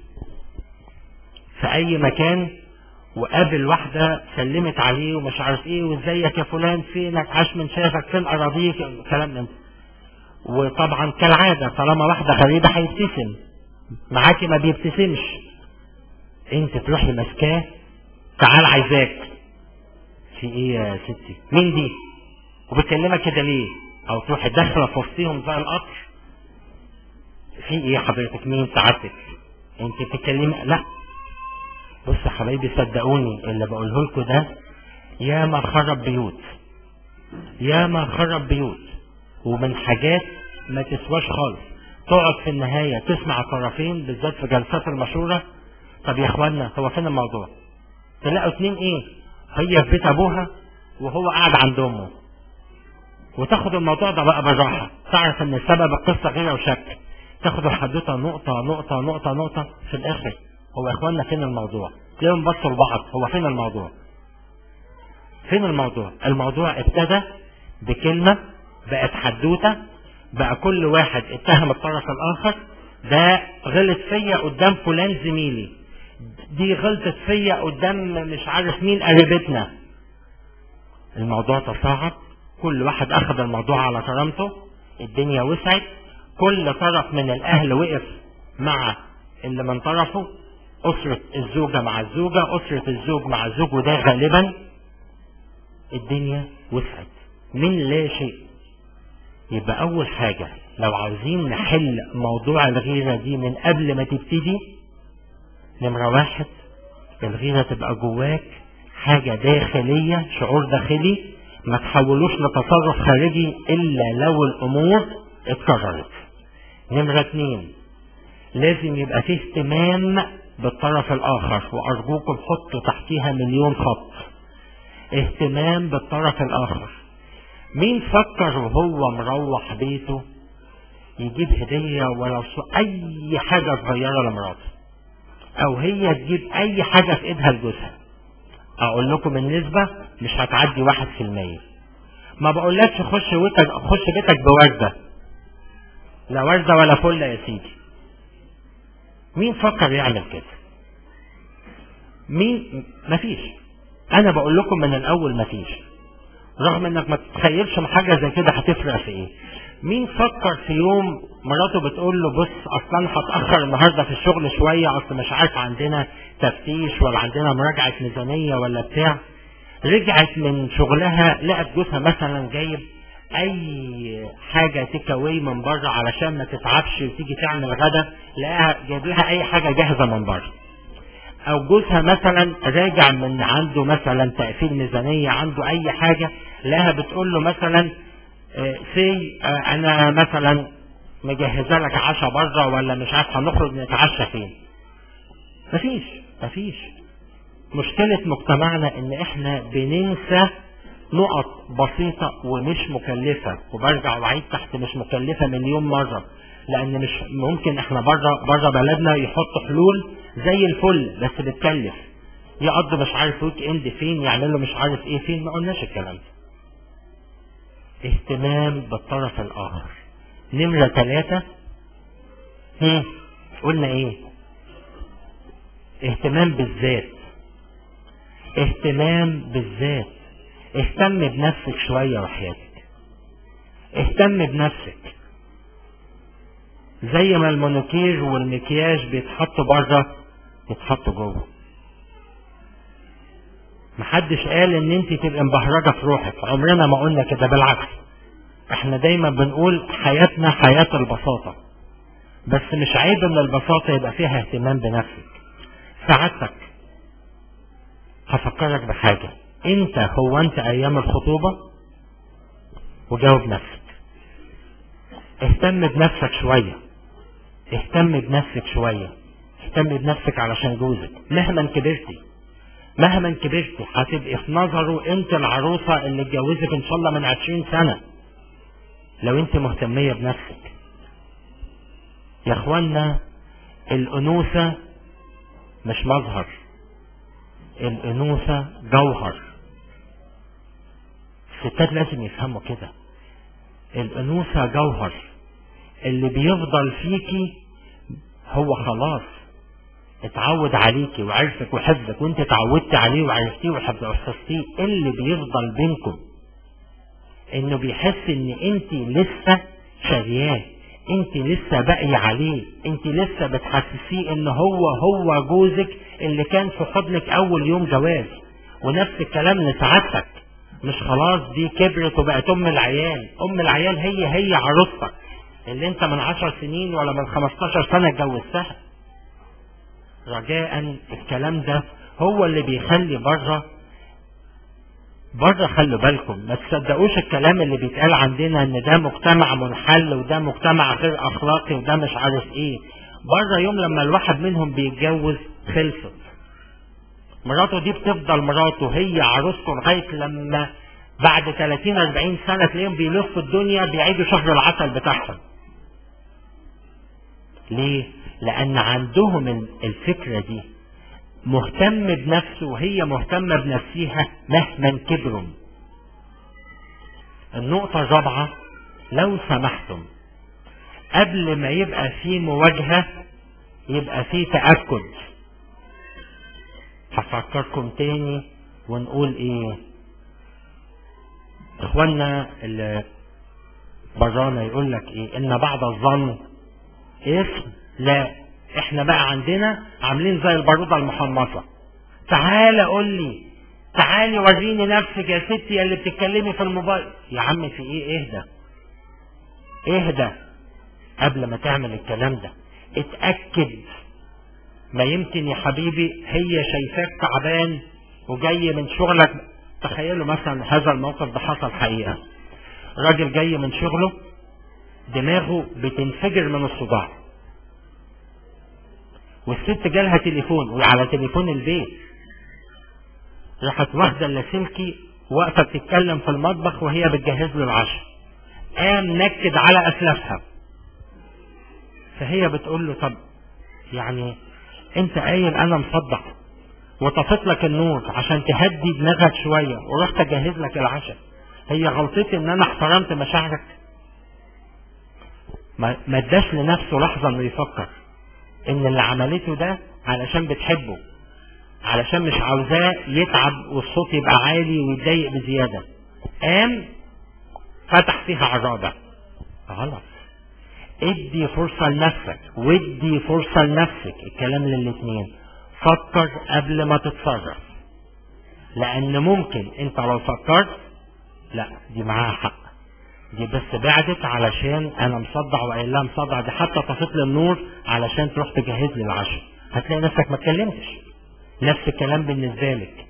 في اي مكان وقابل واحدة سلمت عليه ومش عارف ايه وازيك يا فلان فينك عاش من شافك فين اراضيك كلام من وطبعا كالعادة طالما واحدة غريبة هيبتسم معاكي ما بيبتسمش انت تروحي ماسكاه تعال عايزاك في ايه يا ستي مين دي وبتكلمك كده ليه او تروحي داخله في وسطهم زي القطر في ايه حضرتك مين سعادتك انت بتتكلمي لا بص يا حبايبي صدقوني اللي بقوله لكم ده يا ما خرب بيوت يا ما خرب بيوت ومن حاجات ما تسواش خالص تقعد في النهاية تسمع الطرفين بالذات في جلسات المشورة طب يا اخوانا هو فين الموضوع تلاقوا اتنين ايه هي في بيت ابوها وهو قاعد عند امه وتاخد الموضوع ده بقى بالراحة تعرف ان السبب القصة غير وشك تاخد الحدوتة نقطة نقطة نقطة نقطة في الاخر هو يا اخوانا فين الموضوع تلاقيهم بصوا لبعض هو فين الموضوع فين الموضوع الموضوع ابتدى بكلمة بقت حدوتة بقى كل واحد اتهم الطرف الاخر ده غلط فيا قدام فلان زميلي دي غلطت فيا قدام مش عارف مين قريبتنا الموضوع تصاعد كل واحد اخذ الموضوع على كرامته الدنيا وسعت كل طرف من الاهل وقف مع اللي من طرفه أسرة الزوجة مع الزوجة أسرة الزوج مع الزوج وده غالبا الدنيا وسعت من لا شيء يبقى أول حاجة لو عاوزين نحل موضوع الغيرة دي من قبل ما تبتدي نمرة واحد الغيرة تبقى جواك حاجة داخلية شعور داخلي ما تحولوش لتصرف خارجي إلا لو الأمور اتكررت نمرة اتنين لازم يبقى فيه اهتمام بالطرف الآخر وأرجوكم حطوا تحتيها مليون خط اهتمام بالطرف الآخر مين فكر وهو مروح بيته يجيب هدية ولو أي حاجة صغيرة لمراته أو هي تجيب أي حاجة في إيدها لجوزها أقول لكم النسبة مش هتعدي واحد في المية ما بقولكش خش بيتك خش بيتك بوردة لا وردة ولا فل يا سيدي مين فكر يعمل كده مين مفيش انا بقول لكم من الاول مفيش رغم انك ما تتخيلش حاجه زي كده هتفرق في ايه مين فكر في يوم مراته بتقول له بص اصلا هتاخر النهارده في الشغل شويه اصل مش عارف عندنا تفتيش ولا عندنا مراجعه ميزانيه ولا بتاع رجعت من شغلها لقت جوزها مثلا جايب اي حاجة تيك اواي من بره علشان ما تتعبش وتيجي تعمل غدا لقاها جايب لها اي حاجة جاهزة من بره او جوزها مثلا راجع من عنده مثلا تقفيل ميزانية عنده اي حاجة لها بتقول له مثلا سي انا مثلا مجهزه لك عشاء بره ولا مش عارف هنخرج نتعشى فين مفيش مفيش مشكلة مجتمعنا ان احنا بننسى نقط بسيطة ومش مكلفة وبرجع وعيد تحت مش مكلفة مليون مرة لان مش ممكن احنا بره بره بلدنا يحطوا حلول زي الفل بس بتكلف يقضوا مش عارف ويك اند فين يعملوا مش عارف ايه فين ما قلناش الكلام ده اهتمام بالطرف الاخر نمرة ثلاثة هم قلنا ايه اهتمام بالذات اهتمام بالذات اهتم بنفسك شوية وحياتك اهتم بنفسك زي ما المونوكير والمكياج بيتحطوا بره يتحطوا جوه محدش قال ان انت تبقى مبهرجة في روحك عمرنا ما قلنا كده بالعكس احنا دايما بنقول حياتنا حياة البساطة بس مش عيب ان البساطة يبقى فيها اهتمام بنفسك سعادتك هفكرك بحاجة انت هو انت ايام الخطوبة وجاوب نفسك اهتم بنفسك شوية اهتم بنفسك شوية اهتم بنفسك علشان جوزك مهما كبرتي مهما كبرتي هتبقي في نظره انت العروسة اللي اتجوزك ان شاء الله من عشرين سنة لو انت مهتمية بنفسك يا اخوانا الانوثة مش مظهر الانوثة جوهر الستات لازم يفهموا كده الانوثة جوهر اللي بيفضل فيكي هو خلاص اتعود عليكي وعرفك وحفظك وانت اتعودت عليه وعرفتيه وحفظتيه اللي بيفضل بينكم انه بيحس ان انت لسه شارياه انت لسه باقي عليه انت لسه بتحسسيه ان هو هو جوزك اللي كان في حضنك اول يوم جواز ونفس الكلام لسعادتك مش خلاص دي كبرت وبقت ام العيال ام العيال هي هي عروستك اللي انت من عشر سنين ولا من خمستاشر سنة اتجوزتها رجاء الكلام ده هو اللي بيخلي بره بره خلوا بالكم ما تصدقوش الكلام اللي بيتقال عندنا ان ده مجتمع منحل وده مجتمع غير اخلاقي وده مش عارف ايه بره يوم لما الواحد منهم بيتجوز خلصت مراته دي بتفضل مراته هي عروسته لغايه لما بعد 30 40 سنه تلاقيهم بيلفوا الدنيا بيعيدوا شهر العسل بتاعهم ليه لان عندهم الفكره دي مهتم بنفسه وهي مهتمه بنفسها مهما كبروا النقطه الرابعه لو سمحتم قبل ما يبقى في مواجهه يبقى في تاكد هفكركم تاني ونقول ايه اخوانا اللي برانا يقول لك ايه ان بعد الظن اسم لا احنا بقى عندنا عاملين زي البارودة المحمصة تعالى قول لي تعالي وريني نفسك يا ستي اللي بتتكلمي في الموبايل يا عم في ايه اهدى اهدى قبل ما تعمل الكلام ده اتأكد ما يمكن يا حبيبي هي شايفاك تعبان وجاي من شغلك تخيلوا مثلا هذا الموقف ده حصل حقيقة راجل جاي من شغله دماغه بتنفجر من الصداع والست جالها تليفون وعلى تليفون البيت راحت واخده اللاسلكي واقفه بتتكلم في المطبخ وهي بتجهز له العشاء قام نكد على اسلافها فهي بتقول له طب يعني انت قايل انا مصدق وطفت لك النور عشان تهدي دماغك شويه ورحت اجهز لك العشاء هي غلطتي ان انا احترمت مشاعرك ما اداش لنفسه لحظه انه يفكر ان اللي عملته ده علشان بتحبه علشان مش عاوزاه يتعب والصوت يبقى عالي ويتضايق بزياده قام فتح فيها عرابه غلط ادي فرصه لنفسك وادي فرصه لنفسك الكلام للاتنين فكر قبل ما تتصرف لان ممكن انت لو فكرت لا دي معاها حق دي بس بعدت علشان انا مصدع وقايل لها مصدع دي حتى طفت لي النور علشان تروح تجهز لي العشاء هتلاقي نفسك ما اتكلمتش نفس الكلام بالنسبه لك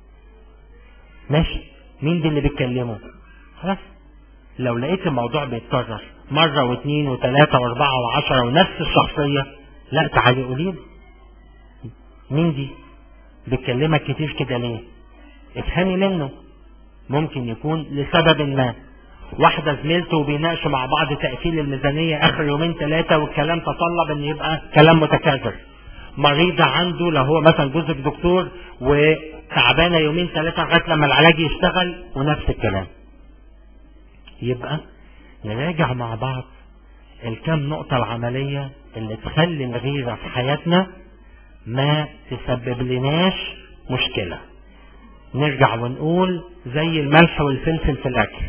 ماشي مين دي اللي بيتكلموا خلاص لو لقيت الموضوع بيتكرر مرة واثنين وثلاثة واربعة وعشرة ونفس الشخصية لا تعالي قولي لي مين دي بتكلمك كتير كده ليه افهمي منه ممكن يكون لسبب ما واحدة زميلته وبيناقشوا مع بعض تقفيل الميزانية آخر يومين ثلاثة والكلام تطلب إن يبقى كلام متكرر. مريضة عنده لو هو مثلا جوزك دكتور وتعبانة يومين ثلاثة لغاية لما العلاج يشتغل ونفس الكلام. يبقى نراجع مع بعض الكام نقطة العملية اللي تخلي الغيرة في حياتنا ما تسبب لناش مشكلة. نرجع ونقول زي الملح والفلفل في الأكل.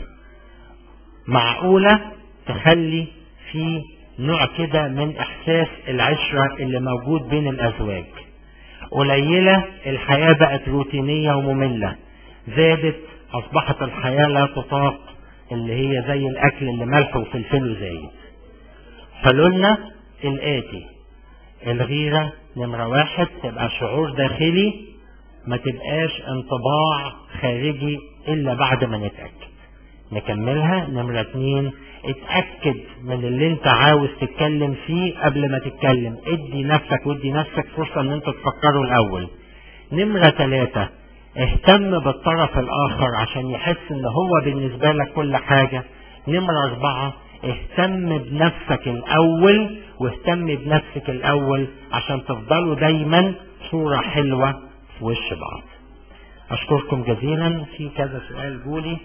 معقولة تخلي في نوع كده من إحساس العشرة اللي موجود بين الأزواج قليلة الحياة بقت روتينية ومملة زادت أصبحت الحياة لا تطاق اللي هي زي الأكل اللي ملح وفلفله زايد حلولنا الآتي الغيرة نمرة واحد تبقى شعور داخلي ما تبقاش انطباع خارجي إلا بعد ما نتأكد نكملها نمرة اتنين اتأكد من اللي انت عاوز تتكلم فيه قبل ما تتكلم ادي نفسك وادي نفسك فرصة ان انت تفكروا الاول نمرة ثلاثة اهتم بالطرف الاخر عشان يحس ان هو بالنسبة لك كل حاجة نمرة أربعة اهتم بنفسك الأول واهتم بنفسك الأول عشان تفضلوا دايما صورة حلوة في وش بعض أشكركم جزيلا في كذا سؤال جولي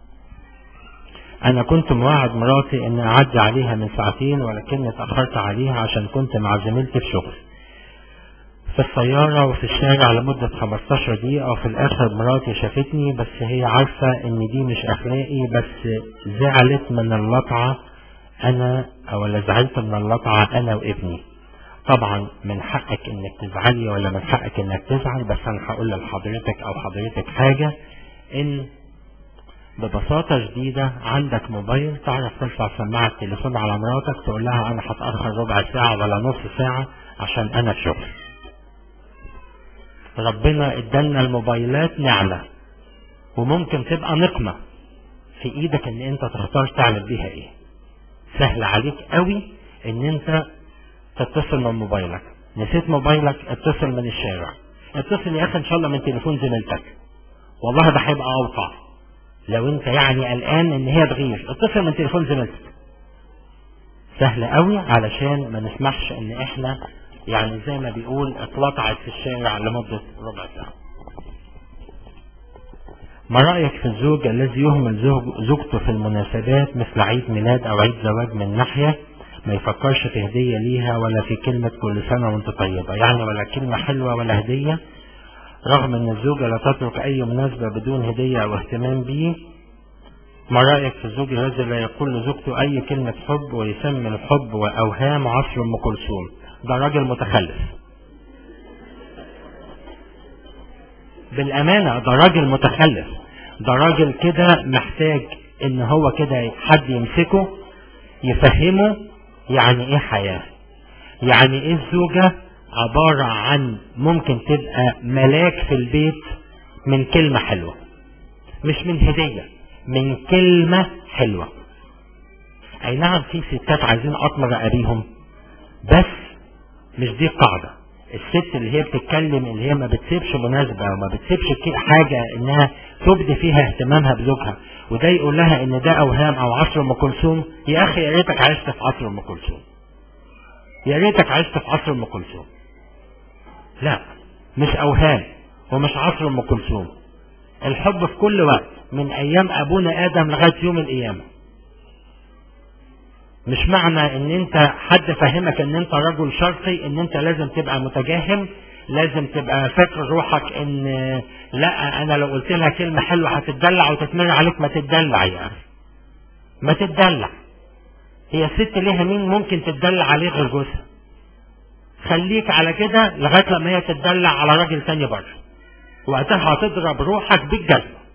أنا كنت موعد مراتي إن أعدي عليها من ساعتين ولكني اتأخرت عليها عشان كنت مع زميلتي في شغل في السيارة وفي الشارع لمدة 15 دقيقة وفي الآخر مراتي شافتني بس هي عارفة إن دي مش أخلاقي بس زعلت من اللطعة أنا أو اللي زعلت من اللطعة أنا وابني طبعا من حقك انك تزعلي ولا من حقك انك تزعل بس انا هقول لحضرتك او حضرتك حاجة ان ببساطة شديدة عندك موبايل تعرف ترفع سماعة التليفون على مراتك تقول لها انا هتأخر ربع ساعة ولا نص ساعة عشان انا في شغل ربنا ادالنا الموبايلات نعمة وممكن تبقى نقمة في ايدك ان انت تختار تعمل بيها ايه سهل عليك قوي ان انت تتصل من موبايلك نسيت موبايلك اتصل من الشارع اتصل يا اخي ان شاء الله من تليفون زميلتك والله ده هيبقى اوقع لو انت يعني قلقان ان هي تغير اتصل من تليفون زميلتك سهل قوي علشان ما نسمحش ان احنا يعني زي ما بيقول اتلطعت في الشارع لمدة ربع ساعة ما رأيك في الزوج الذي يهمل زوج زوجته في المناسبات مثل عيد ميلاد او عيد زواج من ناحية ما يفكرش في هدية ليها ولا في كلمة كل سنة وانت طيبة يعني ولا كلمة حلوة ولا هدية رغم ان الزوجة لا تترك اي مناسبة بدون هدية او اهتمام به ما رأيك في الزوج الذي لا يقول لزوجته اي كلمة حب ويسمي الحب واوهام عصر ام كلثوم ده راجل متخلف بالامانة ده راجل متخلف ده راجل كده محتاج ان هو كده حد يمسكه يفهمه يعني ايه حياة يعني ايه الزوجة عبارة عن ممكن تبقى ملاك في البيت من كلمة حلوة مش من هدية من كلمة حلوة اي نعم في ستات عايزين اطمر رقابيهم بس مش دي القاعدة الست اللي هي بتتكلم اللي هي ما بتسيبش مناسبة وما بتسيبش حاجة انها تبدي فيها اهتمامها بزوجها وده يقول لها ان ده اوهام او عصر ام كلثوم يا اخي يا ريتك عشت في عصر ام كلثوم يا ريتك عشت في عصر ام كلثوم لا مش اوهام ومش عصر ام كلثوم الحب في كل وقت من ايام ابونا ادم لغايه يوم القيامه مش معنى ان انت حد فهمك ان انت رجل شرقي ان انت لازم تبقى متجاهم لازم تبقى فاكر روحك ان لا انا لو قلت لها كلمه حلوه هتتدلع وتتمنى عليك ما تتدلع يا اخي ما تتدلع هي الست ليها مين ممكن تتدلع عليه غير جوزها خليك على كده لغايه لما هي تتدلع على راجل تاني بره وقتها هتضرب روحك بالجزمه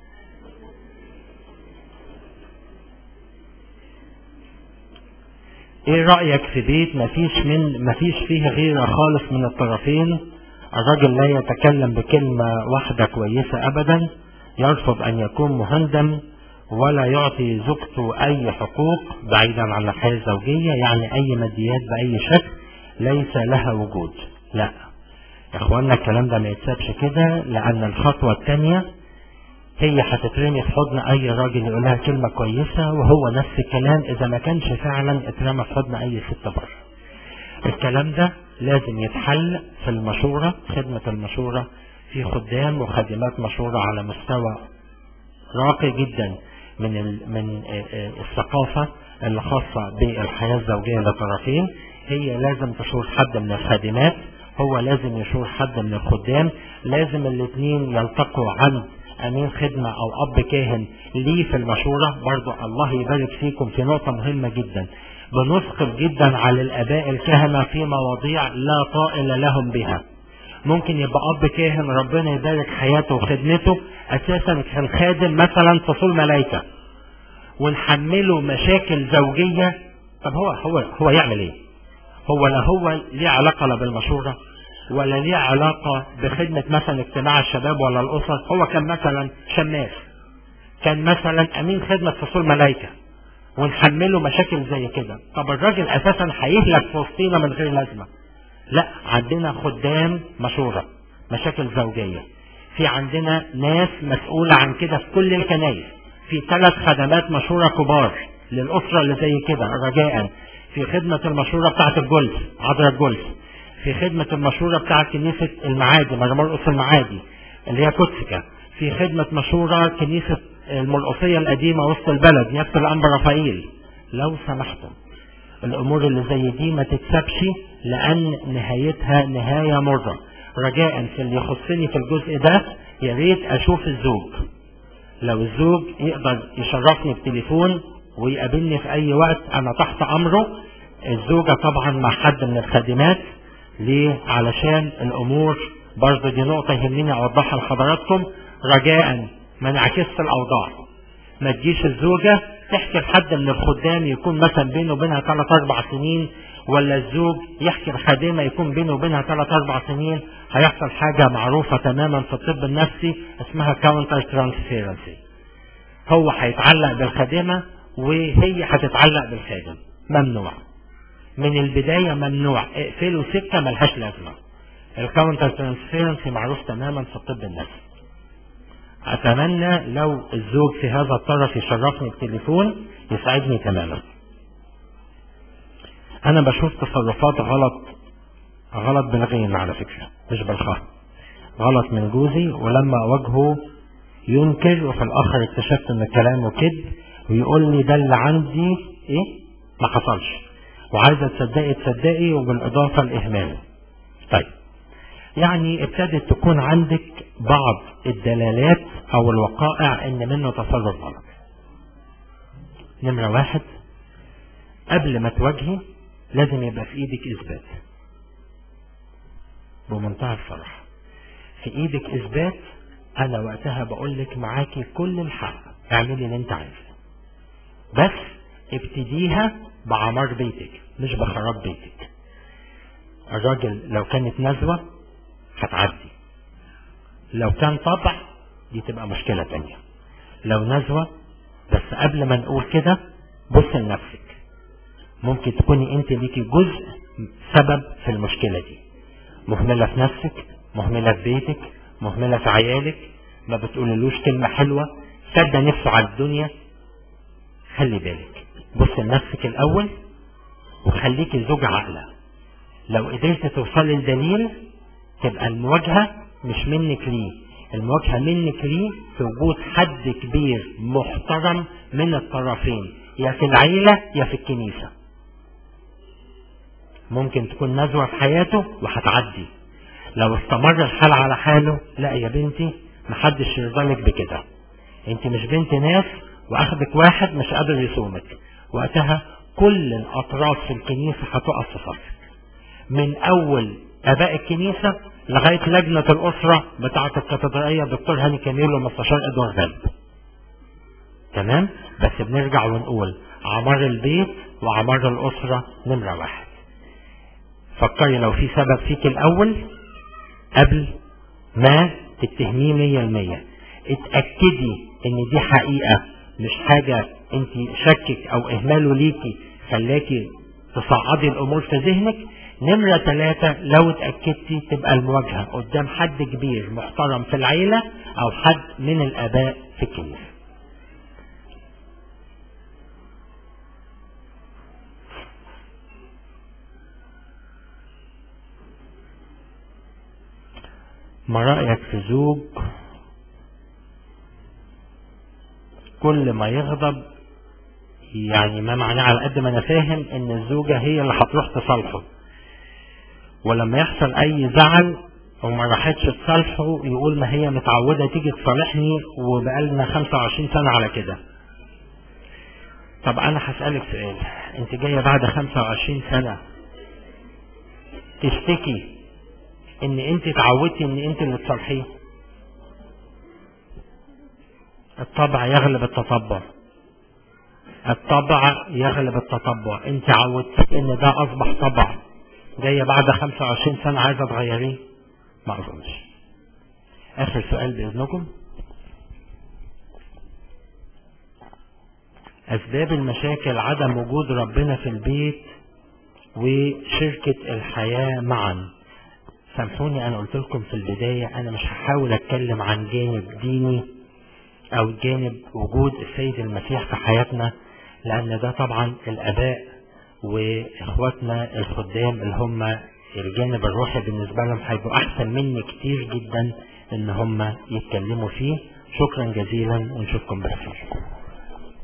ايه رأيك في بيت مفيش من مفيش فيه غيرة خالص من الطرفين الرجل لا يتكلم بكلمة واحدة كويسة ابدا يرفض ان يكون مهندم ولا يعطي زوجته اي حقوق بعيدا عن الحياة الزوجية يعني اي ماديات باي شكل ليس لها وجود لا يا اخوانا الكلام ده ما يتسابش كده لان الخطوة الثانية هي هتترمي في حضن اي راجل يقول لها كلمة كويسة وهو نفس الكلام اذا ما كانش فعلا اترمى في حضن اي ست بره الكلام ده لازم يتحل في المشورة خدمة المشورة في خدام وخادمات مشورة على مستوى راقي جدا من من الثقافة اللي خاصة بالحياة الزوجية للطرفين هي لازم تشور حد من الخادمات هو لازم يشور حد من الخدام لازم الاثنين يلتقوا عن امين خدمة او اب كاهن ليه في المشورة برضو الله يبارك فيكم في نقطة مهمة جدا بنثقل جدا على الاباء الكهنة في مواضيع لا طائل لهم بها ممكن يبقى اب كاهن ربنا يبارك حياته وخدمته اساسا كان خادم مثلا فصول ملايكة ونحمله مشاكل زوجية طب هو هو هو يعمل ايه هو لا هو ليه علاقة لا بالمشورة ولا ليه علاقة بخدمة مثلا اجتماع الشباب ولا الأسر هو كان مثلا شماس كان مثلا أمين خدمة فصول ملايكة ونحمله مشاكل زي كده طب الراجل أساسا هيهلك في وسطينا من غير لازمة لا عندنا خدام مشورة مشاكل زوجية في عندنا ناس مسؤولة عن كده في كل الكنايس في ثلاث خدمات مشورة كبار للأسرة اللي زي كده رجاء في خدمة المشورة بتاعة الجولف عذراء الجولف في خدمة المشورة بتاعة كنيسة المعادي مرمرقص المعادي اللي هي كوتسكا في خدمة مشورة كنيسة المرقصية القديمة وسط البلد نيابة الأنبا رفائيل لو سمحتم الأمور اللي زي دي ما تتسابش لأن نهايتها نهاية مرة رجاء في اللي يخصني في الجزء ده يا ريت أشوف الزوج لو الزوج يقدر يشرفني بتليفون ويقابلني في أي وقت أنا تحت أمره الزوجة طبعا مع حد من الخادمات ليه؟ علشان الأمور برضه دي نقطة يهمني أوضحها لحضراتكم رجاء ما نعكسش الأوضاع ما تجيش الزوجة تحكي لحد من الخدام يكون مثلا بينه وبينها ثلاث أربع سنين ولا الزوج يحكي لخادمة يكون بينه وبينها ثلاث أربع سنين هيحصل حاجة معروفة تماما في الطب النفسي اسمها كاونتر ترانسفيرنسي هو هيتعلق بالخادمة وهي هتتعلق بالخادم ممنوع من البداية ممنوع اقفلوا سكة ملهاش لازمة الكاونتر ترانسفيرنسي معروف تماما في الطب النفسي اتمنى لو الزوج في هذا الطرف يشرفني بالتليفون يساعدني تماما انا بشوف تصرفات غلط غلط بالغين على فكرة مش بالخاء غلط من جوزي ولما اواجهه ينكر وفي الاخر اكتشفت ان كلامه كذب ويقول لي ده اللي عندي ايه ما حصلش وعايزه تصدقي تصدقي وبالاضافه الاهمال طيب يعني ابتدت تكون عندك بعض الدلالات او الوقائع ان منه تصرف غلط نمرة واحد قبل ما تواجهي لازم يبقى في ايدك اثبات بمنتهى الصراحة في ايدك اثبات انا وقتها بقول لك معاكي كل الحق اعملي اللي انت عايزه بس ابتديها بعمار بيتك مش بخراب بيتك الراجل لو كانت نزوة هتعدي لو كان طبع دي تبقى مشكلة تانية لو نزوة بس قبل ما نقول كده بص لنفسك ممكن تكوني انت ليكي جزء سبب في المشكلة دي مهملة في نفسك مهملة في بيتك مهملة في عيالك ما بتقوللوش كلمة حلوة سادة نفسه على الدنيا خلي بالك بص لنفسك الأول وخليكي زوج عاقلة لو قدرت توصلي لدليل تبقى المواجهة مش منك ليه المواجهة منك ليه في وجود حد كبير محترم من الطرفين يا في العيلة يا في الكنيسة ممكن تكون نزوة في حياته وهتعدي لو استمر الحال على حاله لا يا بنتي محدش يرضالك بكده انت مش بنت ناس واخدك واحد مش قادر يصومك وقتها كل الاطراف في الكنيسة هتقف في صفك من اول اباء الكنيسة لغاية لجنة الاسرة بتاعة الكاتدرائية دكتور هاني كاميل ومستشار ادوار غالب تمام بس بنرجع ونقول عمار البيت وعمار الاسرة نمرة واحد فكري لو في سبب فيك الاول قبل ما تتهميه مية المية اتأكدي ان دي حقيقة مش حاجة انت شكك او اهماله ليكي خلاكي تصعدي الامور في ذهنك نمرة ثلاثة لو اتأكدتي تبقى المواجهة قدام حد كبير محترم في العيلة او حد من الاباء في الكنيسة ما رأيك في زوج كل ما يغضب يعني ما معناه على قد ما انا فاهم ان الزوجة هي اللي هتروح تصالحه ولما يحصل اي زعل وما راحتش تصالحه يقول ما هي متعودة تيجي تصالحني وبقالنا 25 سنة على كده طب انا هسألك سؤال انت جاية بعد 25 سنة تشتكي ان انت اتعودتي ان انت اللي تصالحيه الطبع يغلب التطبع الطبع يغلب التطبع انت عودتي ان ده اصبح طبع جايه بعد 25 سنه عايزه تغيريه ما اظنش اخر سؤال باذنكم اسباب المشاكل عدم وجود ربنا في البيت وشركه الحياه معا سامحوني انا قلت لكم في البدايه انا مش هحاول اتكلم عن جانب ديني او جانب وجود السيد المسيح في حياتنا لان ده طبعا الاباء واخواتنا الخدام اللي هم الجانب الروحي بالنسبه لهم هيبقوا احسن مني كتير جدا ان هم يتكلموا فيه شكرا جزيلا ونشوفكم بخير